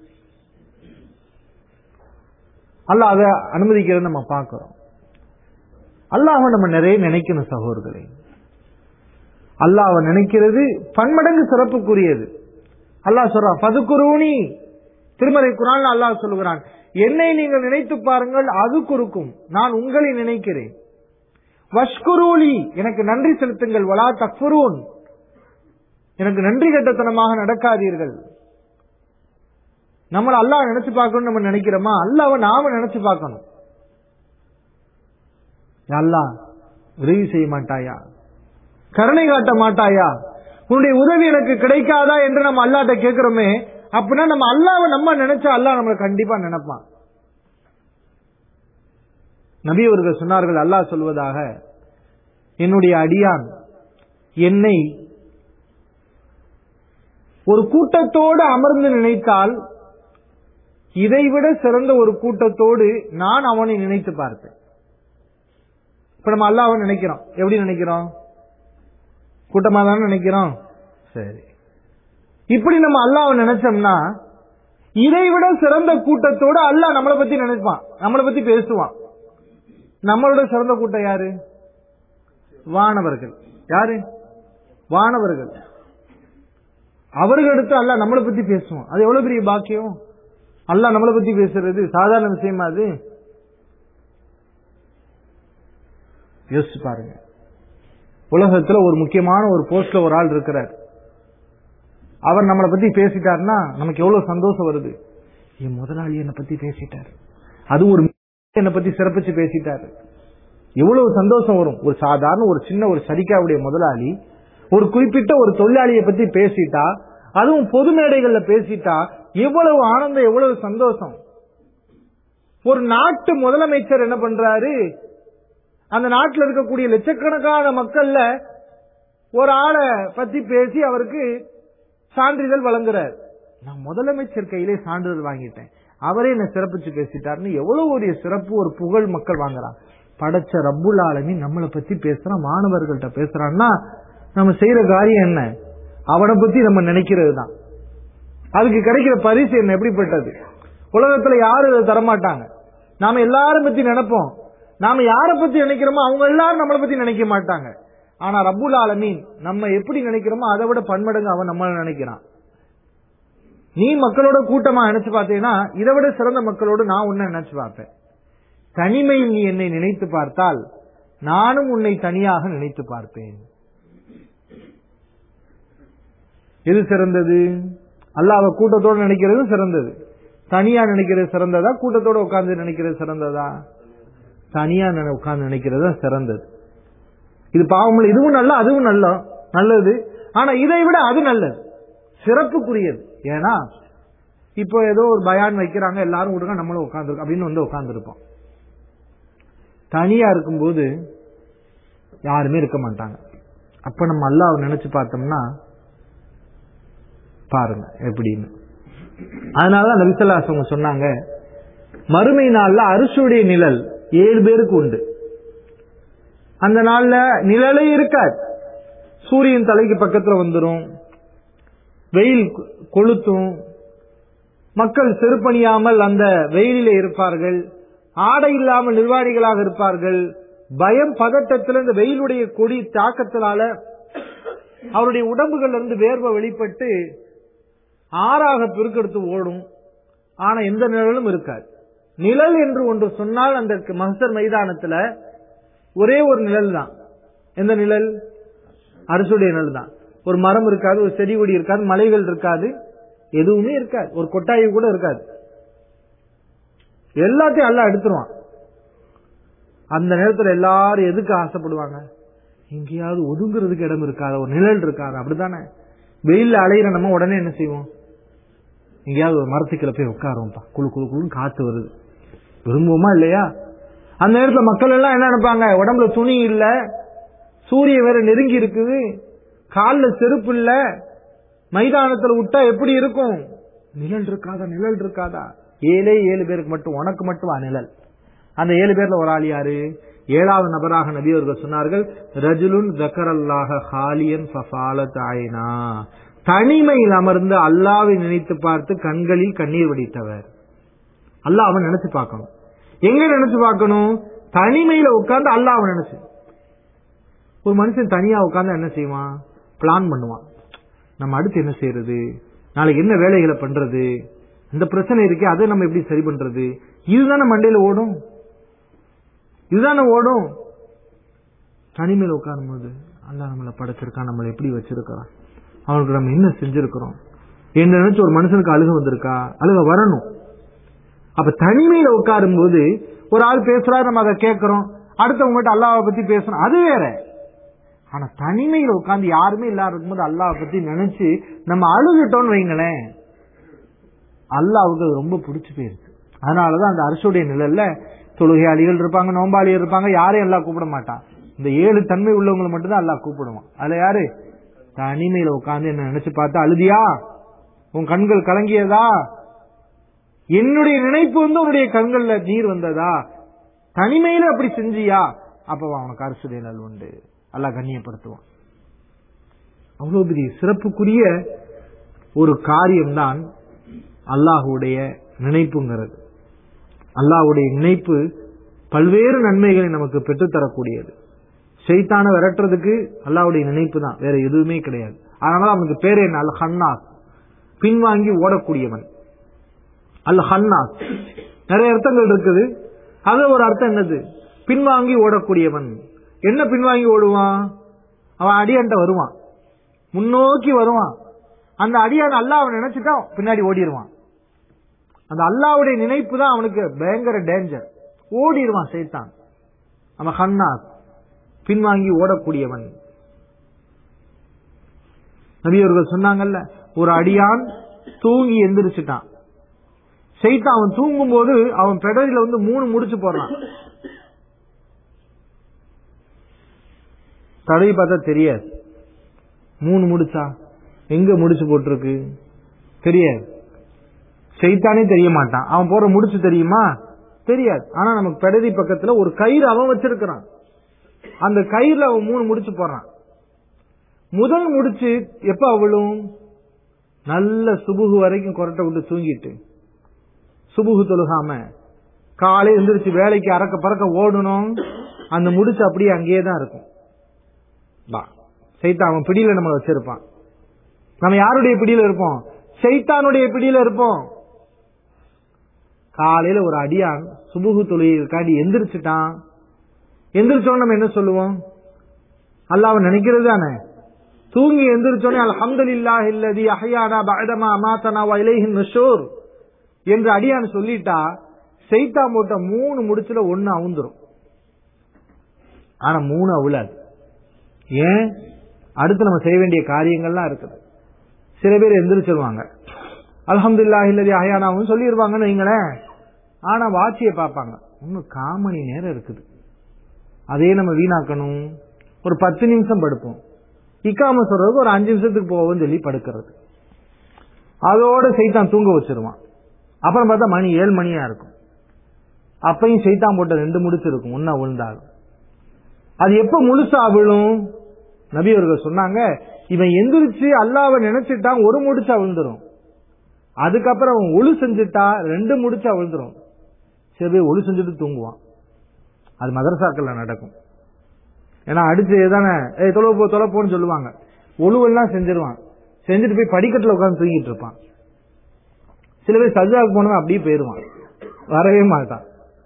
அல்லாஹ் அதை அனுமதிக்கிறத நம்ம பார்க்கிறோம் அல்லாஹ் நம்ம நிறைய நினைக்கணும் சகோதரர்களே அல்லாஹ் நினைக்கிறது பன்மடங்கு சிறப்புக்குரியது அல்லாஹ் சொல்றான் பதுக்குருணி திருமறை குரான் அல்லாஹ் சொல்லுகிறான் என்னை நீங்கள் நினைத்து பாருங்கள் அது குறுக்கும் நான் உங்களை நினைக்கிறேன் வஷ்குரூலி எனக்கு நன்றி செலுத்துங்கள் வலா தக்ஃபுரூன் எனக்கு நன்றி கட்டத்தனமாக நடக்காதீர்கள் நம்மள அல்லாஹ் நினைச்சு பார்க்கணும் நம்ம நினைக்கிறோமா அல்லாஹ்வை நாம நினைச்சு பார்க்கணும் யா அல்லாஹ் உதவி செய்ய மாட்டாயா கருணை காட்ட மாட்டாயா உன்னுடைய உதவி எனக்கு கிடைக்காதா என்று நம்ம அல்லாட்ட கேட்கிறோமே அப்படின்னா நம்ம அல்லாவை நம்ம நினைச்சா அல்லாஹ் நம்மளை கண்டிப்பா நினைப்பான் நபி அவர்கள் சொன்னார்கள் அல்லாஹ் சொல்வதாக என்னுடைய அடியான் என்னை ஒரு கூட்டத்தோடு அமர்ந்து நினைத்தால் இதைவிட சிறந்த ஒரு கூட்டத்தோடு நான் அவனை நினைத்து பார்த்தேன் இப்ப நம்ம அல்லாஹ்வை நினைக்கிறோம் எப்படி நினைக்கிறோம் கூட்டமா தானே நினைக்கிறோம் சரி இப்படி நம்ம அல்லாஹ்வை நினைச்சோம்னா இதை விட சிறந்த கூட்டத்தோடு அல்லாஹ் நம்மளை பத்தி நினைப்பான் நம்மளை பத்தி பேசுவான் நம்மளோட சிறந்த கூட்டம் யாரு வானவர்கள் யாரு வானவர்கள் அவர்கள் அடுத்து அல்லாஹ் நம்மளை பத்தி பேசுவான் அது எவ்வளவு பெரிய பாக்கியம் அல்லாஹ் நம்மளை பத்தி பேசுறது சாதாரண விஷயமா அது யோசிச்சு பாருங்க உலகத்துல ஒரு முக்கியமான ஒரு போஸ்ட்ல ஒரு ஆள் இருக்கிறார் அவர் நம்மளை பத்தி பேசிட்டாருன்னா நமக்கு எவ்வளவு சந்தோஷம் வருது என் முதலாளி என்னை பத்தி பேசிட்டாரு அது ஒரு என்னை பத்தி சிறப்பிச்சு பேசிட்டாரு எவ்வளவு சந்தோஷம் வரும் ஒரு சாதாரண ஒரு சின்ன ஒரு சரிக்காவுடைய முதலாளி ஒரு குறிப்பிட்ட ஒரு தொழிலாளியை பத்தி பேசிட்டா அதுவும் பொது மேடைகள்ல பேசிட்டா எவ்வளவு ஆனந்தம் எவ்வளவு சந்தோஷம் ஒரு நாட்டு முதலமைச்சர் என்ன பண்றாரு அந்த நாட்டில் இருக்கக்கூடிய லட்சக்கணக்கான மக்கள்ல ஒரு ஆளை பத்தி பேசி அவருக்கு சான்றிதழ் வழங்குறார் நான் முதலமைச்சர் கையிலே சான்றிதழ் வாங்கிட்டேன் அவரே என்ன சிறப்பிச்சு பேசிட்டாருன்னு எவ்வளவு ஒரு சிறப்பு ஒரு புகழ் மக்கள் வாங்குறான் படைச்ச ரப்புல் ஆலமி நம்மளை பத்தி பேசுறான் மாணவர்கள்ட்ட பேசுறான்னா நம்ம செய்யற காரியம் என்ன அவனை பத்தி நம்ம நினைக்கிறது தான் அதுக்கு கிடைக்கிற பரிசு என்ன எப்படிப்பட்டது உலகத்துல யாரும் இதை தரமாட்டாங்க நாம எல்லாரும் பத்தி நினைப்போம் நாம யாரை பத்தி நினைக்கிறோமோ அவங்க எல்லாரும் நம்மளை பத்தி நினைக்க மாட்டாங்க ஆனா ரப்புல் ஆலமீன் நம்ம எப்படி நினைக்கிறோமோ அதை விட பன்மடங்கு அவன் நம்மள நினைக்கிறான் நீ மக்களோட கூட்டமா நினைச்சு பார்த்தீங்கன்னா இதை விட சிறந்த மக்களோடு நான் உன்னை நினைச்சு பார்ப்பேன் தனிமையில் நீ என்னை நினைத்து பார்த்தால் நானும் உன்னை தனியாக நினைத்து பார்ப்பேன் எது சிறந்தது அல்லாஹ் கூட்டத்தோடு நினைக்கிறது சிறந்தது தனியா நினைக்கிறது சிறந்ததா கூட்டத்தோட உட்கார்ந்து நினைக்கிறது சிறந்ததா தனியா உட்கார்ந்து நினைக்கிறது தான் சிறந்தது இது பாவம் இதுவும் நல்ல அதுவும் நல்ல நல்லது ஆனா இதை விட அது நல்லது சிறப்புக்குரியது ஏன்னா இப்போ ஏதோ ஒரு பயான் வைக்கிறாங்க எல்லாரும் விடுங்க நம்மளும் உட்காந்துருக்கோம் அப்படின்னு வந்து உட்காந்துருப்போம் தனியா இருக்கும்போது யாருமே இருக்க மாட்டாங்க அப்ப நம்ம அல்லாஹ் நினைச்சு பார்த்தோம்னா பாருங்க எப்படின்னு அதனாலதான் நபிசல்லாசவங்க சொன்னாங்க மறுமை நாள்ல அரிசுடைய நிழல் ஏழு பேருக்கு உண்டு அந்த நாள்ல நிழலே இருக்காது சூரியன் தலைக்கு பக்கத்துல வந்துடும் வெயில் கொளுத்தும் மக்கள் செருப்பணியாமல் அந்த வெயிலிலே இருப்பார்கள் ஆடை இல்லாமல் நிர்வாணிகளாக இருப்பார்கள் பயம் பதட்டத்தில் இந்த வெயிலுடைய கொடி தாக்கத்தினால அவருடைய உடம்புகள்ல இருந்து வேர்வை வெளிப்பட்டு ஆறாக பெருக்கெடுத்து ஓடும் ஆனா எந்த நிழலும் இருக்காது நிழல் என்று ஒன்று சொன்னால் அந்த மகசர் மைதானத்துல ஒரே ஒரு நிழல் தான் எந்த நிழல் அரசுடைய நிழல் தான் ஒரு மரம் இருக்காது ஒரு செடி கொடி இருக்காது மலைகள் இருக்காது எதுவுமே இருக்காது ஒரு கொட்டாயி கூட இருக்காது எல்லாத்தையும் எல்லாம் எடுத்துருவான் அந்த நேரத்துல எல்லாரும் எதுக்கு ஆசைப்படுவாங்க எங்கேயாவது ஒதுங்குறதுக்கு இடம் இருக்காது ஒரு நிழல் இருக்காது அப்படித்தானே வெயில்ல அலையிற நம்ம உடனே என்ன செய்வோம் எங்கேயாவது ஒரு மரத்துக்குள்ள போய் உட்காருவோம்ப்பா குழு குழு குழுன்னு காத்து வருது விரும்புவோமா இல்லையா அந்த நேரத்துல மக்கள் எல்லாம் என்ன நினைப்பாங்க உடம்புல துணி இல்ல சூரியன் வேற நெருங்கி இருக்குது காலில் செருப்பு இல்ல மைதானத்துல விட்டா எப்படி இருக்கும் நிழல் இருக்காதா நிழல் இருக்காதா ஏழே ஏழு பேருக்கு மட்டும் உனக்கு மட்டும் நிழல் அந்த ஏழு பேர்ல ஒரு ஆள் யாரு ஏழாவது நபராக நபி அவர்கள் சொன்னார்கள் ரஜுலுன் ஜக்கரல்லாக ஹாலியன் ஃபஃபாலத் ஆயினா தனிமையில் அமர்ந்து அல்லாவை நினைத்து பார்த்து கண்களில் கண்ணீர் வடித்தவர் அல்லாஹ் அவன் நினைச்சு பார்க்கணும் எங்க நினைச்சு பார்க்கணும் தனிமையில உட்கார்ந்து அல்லாஹ் அவன் நினைச்சு ஒரு மனுஷன் தனியா உட்கார்ந்து என்ன செய்வான் பிளான் பண்ணுவான் நம்ம அடுத்து என்ன செய்யறது நாளைக்கு என்ன வேலைகளை பண்றது இந்த பிரச்சனை இருக்கே அதை நம்ம எப்படி சரி பண்றது இதுதானே மண்டையில ஓடும் இதுதானே ஓடும் தனிமையில் உட்காரும் போது அல்லா நம்மளை படைச்சிருக்கான் நம்மளை எப்படி வச்சிருக்கிறான் அவனுக்கு நம்ம என்ன செஞ்சிருக்கிறோம் என்ன நினைச்சு ஒரு மனுஷனுக்கு அழுக வந்திருக்கா அழுக வரணும் அப்ப தனிமையில உட்காரும் போது ஒரு ஆள் பேசுறாரு நம்ம அதை கேட்கிறோம் அடுத்தவங்ககிட்ட அல்லாவை பத்தி பேசணும் அது வேற ஆனா தனிமையில உட்கார்ந்து யாருமே இல்லாத இருக்கும்போது அல்லாவை பத்தி நினைச்சு நம்ம அழுதுட்டோம்னு வைங்களேன் அல்லாவுக்கு அது ரொம்ப பிடிச்சு போயிருக்கு அதனாலதான் அந்த அரசுடைய நிழல்ல தொழுகையாளிகள் இருப்பாங்க நோம்பாளிகள் இருப்பாங்க யாரையும் எல்லாம் கூப்பிட மாட்டான் இந்த ஏழு தன்மை உள்ளவங்களை மட்டும்தான் எல்லாம் கூப்பிடுவான் அதுல யாரு தனிமையில உட்கார்ந்து என்ன நினைச்சு பார்த்தா அழுதியா உன் கண்கள் கலங்கியதா என்னுடைய நினைப்பு வந்து உன்னுடைய கண்கள்ல நீர் வந்ததா தனிமையில அப்படி செஞ்சியா அப்ப அவனுக்கு அரசுடைய நல் உண்டு அல்லாஹ் கண்ணியப்படுத்துவான் அவ்வளவு பெரிய சிறப்புக்குரிய ஒரு காரியம்தான் அல்லாஹுடைய நினைப்புங்கிறது அல்லாஹுடைய நினைப்பு பல்வேறு நன்மைகளை நமக்கு பெற்றுத்தரக்கூடியது செய்தான விரட்டுறதுக்கு அல்லாவுடைய நினைப்பு தான் வேற எதுவுமே கிடையாது அதனால அவனுக்கு பேர் என்ன அல் ஹன்னாஸ் பின்வாங்கி ஓடக்கூடியவன் அல் ஹன்னாஸ் நிறைய அர்த்தங்கள் இருக்குது அது ஒரு அர்த்தம் என்னது பின்வாங்கி ஓடக்கூடியவன் என்ன பின்வாங்கி ஓடுவான் அவன் அடியான்ட்ட வருவான் முன்னோக்கி வருவான் அந்த அடியான் அல்லாஹ் அவன் நினைச்சுட்டா பின்னாடி ஓடிடுவான் அந்த அல்லாவுடைய நினைப்பு தான் அவனுக்கு பயங்கர டேஞ்சர் ஓடிடுவான் சைத்தான் அவன் ஹன்னாஸ் பின்வாங்கி ஓடக்கூடியவன் நபியவர்கள் சொன்னாங்கல்ல ஒரு அடியான் தூங்கி எந்திரிச்சிட்டான் சைத்தான் அவன் தூங்கும் போது அவன் பெடரில வந்து மூணு முடிச்சு போடுறான் தடவி பார்த்தா தெரியாது மூணு முடிச்சா எங்க முடிச்சு போட்டிருக்கு தெரியாது செய்தானே தெரிய மாட்டான் அவன் போற முடிச்சு தெரியுமா தெரியாது ஆனா நமக்கு பெடரி பக்கத்துல ஒரு கயிறு அவன் வச்சிருக்கிறான் அந்த கயிறுல அவன் மூணு முடிச்சு போடுறான் முதல் முடிச்சு எப்ப அவளும் நல்ல சுபுகு வரைக்கும் கொரட்டை விட்டு தூங்கிட்டு சுபுகு தொழுகாம காலை எந்திரிச்சு வேலைக்கு அறக்க பறக்க ஓடணும் அந்த முடிச்சு அப்படியே அங்கேயே தான் இருக்கும் வா சைத்தான் அவன் பிடியில நம்ம வச்சிருப்பான் நம்ம யாருடைய பிடியில இருப்போம் சைத்தானுடைய பிடியில இருப்போம் காலையில ஒரு அடியான் சுபுகு தொழிலுக்காண்டி எந்திரிச்சிட்டான் எந்திரிச்சோன்னு நம்ம என்ன சொல்லுவோம் அல்லாஹ் நினைக்கிறது தானே தூங்கி எந்திரிச்சோன்னே அல்ஹம்துலில்லாஹ் இல்லதி அஹ்யானா பஅதமா அமாத்தனா வ இலைஹி நுஷூர் என்று அடியான் சொல்லிட்டா செய்தா போட்ட மூணு முடிச்சுல ஒன்னு அவுந்துரும் ஆனா மூணு அவுலாது ஏன் அடுத்து நம்ம செய்ய வேண்டிய காரியங்கள்லாம் இருக்குது சில பேர் எந்திரிச்சிருவாங்க அல்ஹம்துலில்லாஹ் இல்லதி அஹ்யானாவும் சொல்லிடுவாங்கன்னு வைங்களேன் ஆனா வாட்சியை பார்ப்பாங்க இன்னும் காமணி நேரம் இருக்குது அதே நம்ம வீணாக்கணும் ஒரு பத்து நிமிஷம் படுப்போம் இக்காம சொல்றதுக்கு ஒரு அஞ்சு நிமிஷத்துக்கு போவோம்னு சொல்லி படுக்கிறது அதோட செய்தான் தூங்க வச்சிருவான் அப்புறம் பார்த்தா மணி ஏழு மணியா இருக்கும் அப்பையும் செய்தான் போட்ட ரெண்டு முடிச்சு இருக்கும் ஒன்னா விழுந்தாலும் அது எப்ப முழுசா விழும் நபி அவர்கள் சொன்னாங்க இவன் எந்திரிச்சு அல்லாவை நினைச்சிட்டான் ஒரு முடிச்சா விழுந்துரும் அதுக்கப்புறம் அவன் ஒழு செஞ்சுட்டா ரெண்டு முடிச்சா விழுந்துரும் சில பேர் ஒழு செஞ்சுட்டு தூங்குவான் அது மதரசாக்கள்ல நடக்கும் ஏன்னா அடிச்சு தானே ஏ தொலை போ தொலை போன்னு சொல்லுவாங்க ஒழுவெல்லாம் செஞ்சிருவான் செஞ்சுட்டு போய் படிக்கட்டுல உட்காந்து தூங்கிட்டு இருப்பான் சில பேர் சஜாவுக்கு போனவன் அப்படியே போயிருவான் வரவே மாட்டான்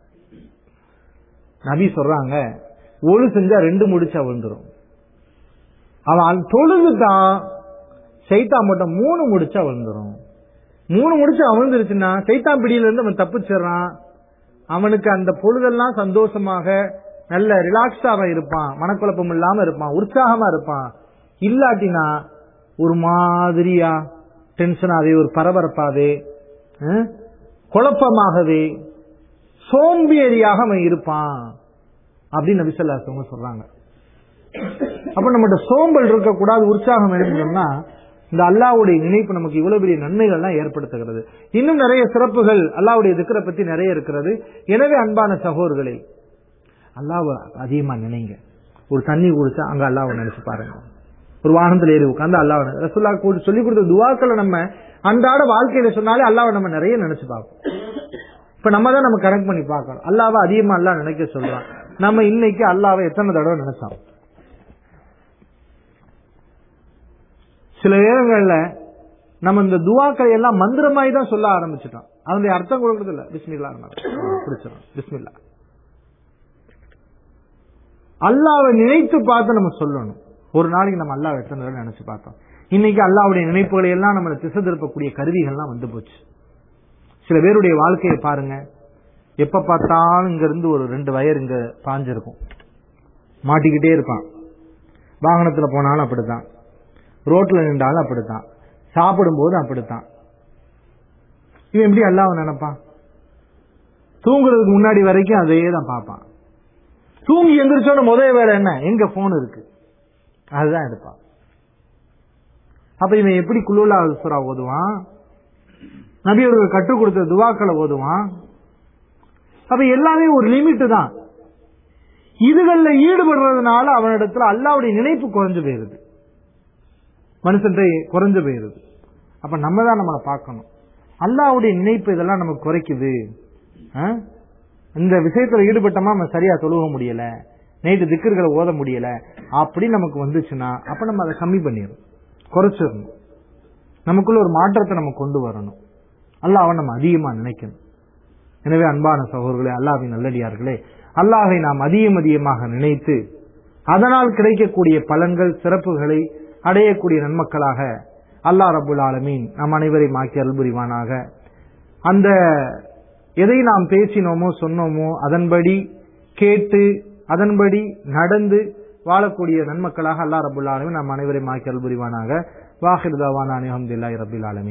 நபி சொல்றாங்க ஒழு செஞ்சா ரெண்டு முடிச்சா விழுந்துரும் அவன் தொழுதுதான் சைத்தா மட்டும் மூணு முடிச்சா விழுந்துரும் மூணு முடிச்சா விழுந்துருச்சுன்னா சைத்தான் பிடியில இருந்து அவன் தப்பிச்சிடறான் அவனுக்கு அந்த பொழுதெல்லாம் சந்தோஷமாக நல்ல ரிலாக்ஸாக இருப்பான் மனக்குழப்பம் இல்லாம இருப்பான் உற்சாகமா இருப்பான் இல்லாட்டினா ஒரு மாதிரியா டென்ஷனாவே ஒரு பரபரப்பாவே அஹ், குழப்பமாகவே சோம்பேறியாக அவன் இருப்பான் அப்படின்னு நபிசல்லாசவங்க சொல்றாங்க அப்ப நம்மகிட்ட சோம்பல் இருக்கக்கூடாது உற்சாகம் வேணும்னு சொன்னா இந்த அல்லாவுடைய நினைப்பு நமக்கு இவ்வளவு பெரிய நன்மைகள் எல்லாம் ஏற்படுத்துகிறது இன்னும் நிறைய சிறப்புகள் அல்லாவுடைய திக்கரை பத்தி நிறைய இருக்கிறது எனவே அன்பான சகோதரர்களே அல்லாவை அதிகமா நினைங்க ஒரு தண்ணி குடிச்சா அங்க அல்லாவை நினைச்சு பாருங்க ஒரு வாகனத்துல ஏறி உட்காந்து அல்லாவை ரசுல்லா சொல்லி கொடுத்த துவாக்களை நம்ம அன்றாட வாழ்க்கையில சொன்னாலே அல்லாவை நம்ம நிறைய நினைச்சு பார்ப்போம் இப்ப நம்ம தான் நம்ம கனெக்ட் பண்ணி பார்க்கணும் அல்லாவை அதிகமா அல்லா நினைக்க சொல்றான் நம்ம இன்னைக்கு அல்லாவை எத்தனை தடவை நினைச்சோம் சில நேரங்கள்ல நம்ம இந்த துவாக்களை எல்லாம் மந்திரமாய் தான் சொல்ல ஆரம்பிச்சிட்டோம் அதனுடைய அர்த்தம் கொடுக்கறது இல்ல பிஸ்மில்லா பிடிச்சிடும் பிஸ்மில்லா அல்லாவை நினைத்து பார்த்து நம்ம சொல்லணும் ஒரு நாளைக்கு நம்ம அல்லாஹ் எத்தனை தடவை நினைச்சு பார்த்தோம் இன்னைக்கு அல்லாவுடைய நினைப்புகளை எல்லாம் நம்மளை திசை திருப்பக்கூடிய கருவிகள்லாம் வந்து போச்சு சில பேருடைய வாழ்க்கையை பாருங்க எப்ப பார்த்தாலும் இங்க இருந்து ஒரு ரெண்டு வயர் இங்க பாஞ்சிருக்கும் மாட்டிக்கிட்டே இருப்பான் வாகனத்துல போனாலும் அப்படித்தான் ரோட்ல நின்றாலும் அப்படித்தான் சாப்பிடும் போது அப்படித்தான் இவன் எப்படி அல்லாஹ் நினைப்பான் தூங்குறதுக்கு முன்னாடி வரைக்கும் அதே தான் பார்ப்பான் தூங்கி எந்திரிச்சோட முதல் வேலை என்ன எங்க போன் இருக்கு அதுதான் எடுப்பான் அப்ப இவன் எப்படி குழுலா சுரா ஓதுவான் நபியவர்கள் கற்றுக் கொடுத்த துவாக்களை ஓதுவான் அப்ப எல்லாமே ஒரு லிமிட் தான் இதுகள்ல ஈடுபடுறதுனால அவனிடத்துல அல்லாவுடைய நினைப்பு குறைஞ்சு போயிருது மனுஷன் குறைஞ்சு போயிருது அப்ப நம்ம தான் நம்மளை பார்க்கணும் அல்லாவுடைய நினைப்பு இதெல்லாம் நமக்கு குறைக்குது ஆ? இந்த விஷயத்துல ஈடுபட்டோமா நம்ம சரியா தொழுக முடியல நைட்டு திக்கர்களை ஓத முடியல அப்படி நமக்கு வந்துச்சுன்னா அப்ப நம்ம அதை கம்மி பண்ணிடணும் குறைச்சிடணும் நமக்குள்ள ஒரு மாற்றத்தை நம்ம கொண்டு வரணும் அல்லாஹ்வை நம்ம அதிகமா நினைக்கணும் எனவே அன்பான சகோதரர்களே அல்லாஹ்வின் நல்லடியார்களே அல்லாஹை நாம் அதிகம் அதிகமாக நினைத்து அதனால் கிடைக்கக்கூடிய பலன்கள் சிறப்புகளை அடையக்கூடிய நன்மக்களாக அல்லாஹ் ரபுல் ஆலமீன் நம் அனைவரையும் ஆக்கி அல்புரிவானாக அந்த எதை நாம் பேசினோமோ சொன்னோமோ அதன்படி கேட்டு அதன்படி நடந்து வாழக்கூடிய நன்மக்களாக அல்லாஹ் ரபுல் ஆலமீன் நம் அனைவரையும் ஆக்கி அல்புரிவானாக வாஹிர் தவானா அலமதுல்லாஹி ரபில் ஆலமீன்